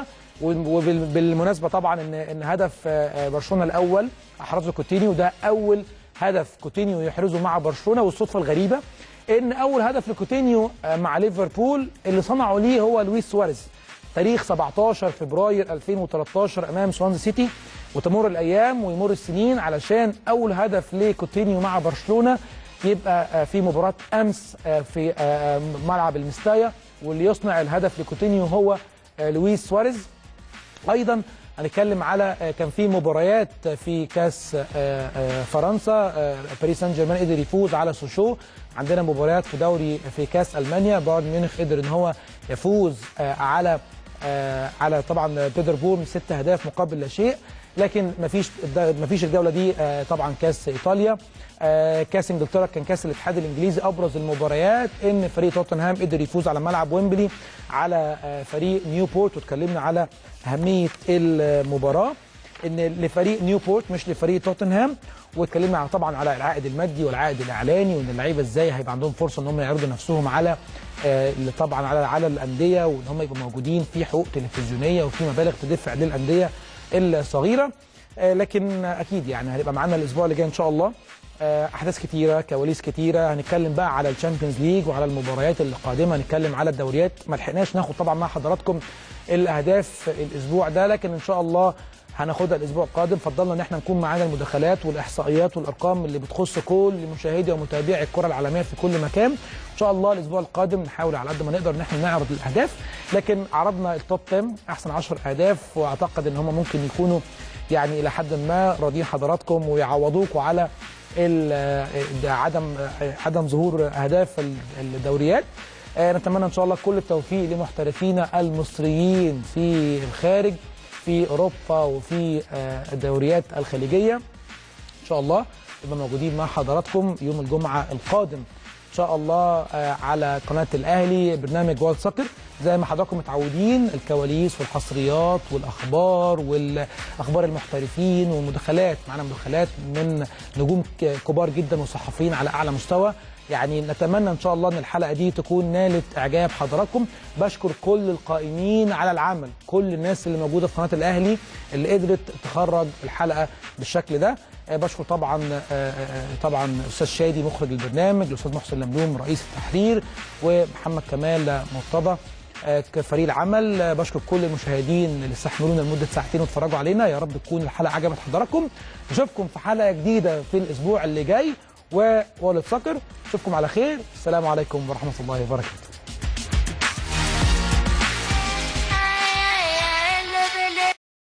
وبالمناسبه طبعا ان ان هدف آه، برشلونه الاول احرزه كوتينيو ده اول هدف كوتينيو يحرزه مع برشلونه والصدفه الغريبه ان اول هدف لكوتينيو آه، مع ليفربول اللي صنعه ليه هو لويس سواريز تاريخ 17 فبراير 2013 امام سوانزي سيتي وتمر الايام ويمر السنين علشان اول هدف لكوتينيو مع برشلونه يبقى آه، في مباراه امس آه، في آه، ملعب المستايا واللي يصنع الهدف لكوتينيو هو آه، لويس سواريز ايضا هنتكلم على آه، كان في مباريات في كاس آه، آه، فرنسا آه، باريس سان جيرمان قدر يفوز على سوشو عندنا مباريات في دوري في كاس المانيا بايرن ميونخ قدر ان هو يفوز آه، على آه، على طبعا بيتربورغ ست اهداف مقابل لا شيء لكن مفيش مفيش الجوله دي آه، طبعا كاس ايطاليا آه، كاس انجلترا كان كاس الاتحاد الانجليزي ابرز المباريات ان فريق توتنهام قدر يفوز على ملعب ويمبلي على آه، فريق نيوبورت واتكلمنا على اهميه المباراه ان لفريق نيوبورت مش لفريق توتنهام واتكلمنا على- طبعا على العائد المادي والعائد الاعلاني وان اللعيبه ازاي هيبقى عندهم فرصه ان هم يعرضوا نفسهم على آه، طبعا على على الانديه وان هم يبقوا موجودين في حقوق تلفزيونيه وفي مبالغ تدفع للانديه الصغيره آه، لكن اكيد يعني هنبقى معانا الاسبوع اللي جاي ان شاء الله آه، احداث كتيره كواليس كتيره هنتكلم بقى على الشامبيونز ليج وعلى المباريات القادمه هنتكلم على الدوريات ما لحقناش ناخد طبعا مع حضراتكم الاهداف الاسبوع ده لكن ان شاء الله هناخدها الاسبوع القادم فضلنا ان احنا نكون معانا المداخلات والاحصائيات والارقام اللي بتخص كل مشاهدي ومتابعي الكره العالميه في كل مكان ان شاء الله الاسبوع القادم نحاول على قد ما نقدر ان احنا نعرض الاهداف لكن عرضنا التوب 10 احسن 10 اهداف واعتقد ان هم ممكن يكونوا يعني الى حد ما راضيين حضراتكم ويعوضوكم على ال- عدم عدم ظهور اهداف الدوريات آه، نتمنى ان شاء الله كل التوفيق لمحترفينا المصريين في الخارج في اوروبا وفي آه، الدوريات الخليجيه ان شاء الله نبقى موجودين مع حضراتكم يوم الجمعه القادم ان شاء الله آه، على قناه الاهلي برنامج وولد سكر زي ما حضراتكم متعودين الكواليس والحصريات والاخبار والاخبار المحترفين والمداخلات معانا مداخلات من نجوم ك- كبار جدا وصحفيين على اعلى مستوى يعني نتمنى ان شاء الله ان الحلقه دي تكون نالت اعجاب حضراتكم بشكر كل القائمين على العمل كل الناس اللي موجوده في قناه الاهلي اللي قدرت تخرج الحلقه بالشكل ده آه، بشكر طبعا آه، آه، طبعا استاذ شادي مخرج البرنامج الاستاذ محسن لملوم رئيس التحرير ومحمد كمال مرتضى آه، كفريق العمل آه، بشكر كل المشاهدين اللي استحملونا لمده ساعتين واتفرجوا علينا يا رب تكون الحلقه عجبت حضراتكم نشوفكم في حلقه جديده في الاسبوع اللي جاي وولد سكر اشوفكم على خير السلام عليكم ورحمه الله وبركاته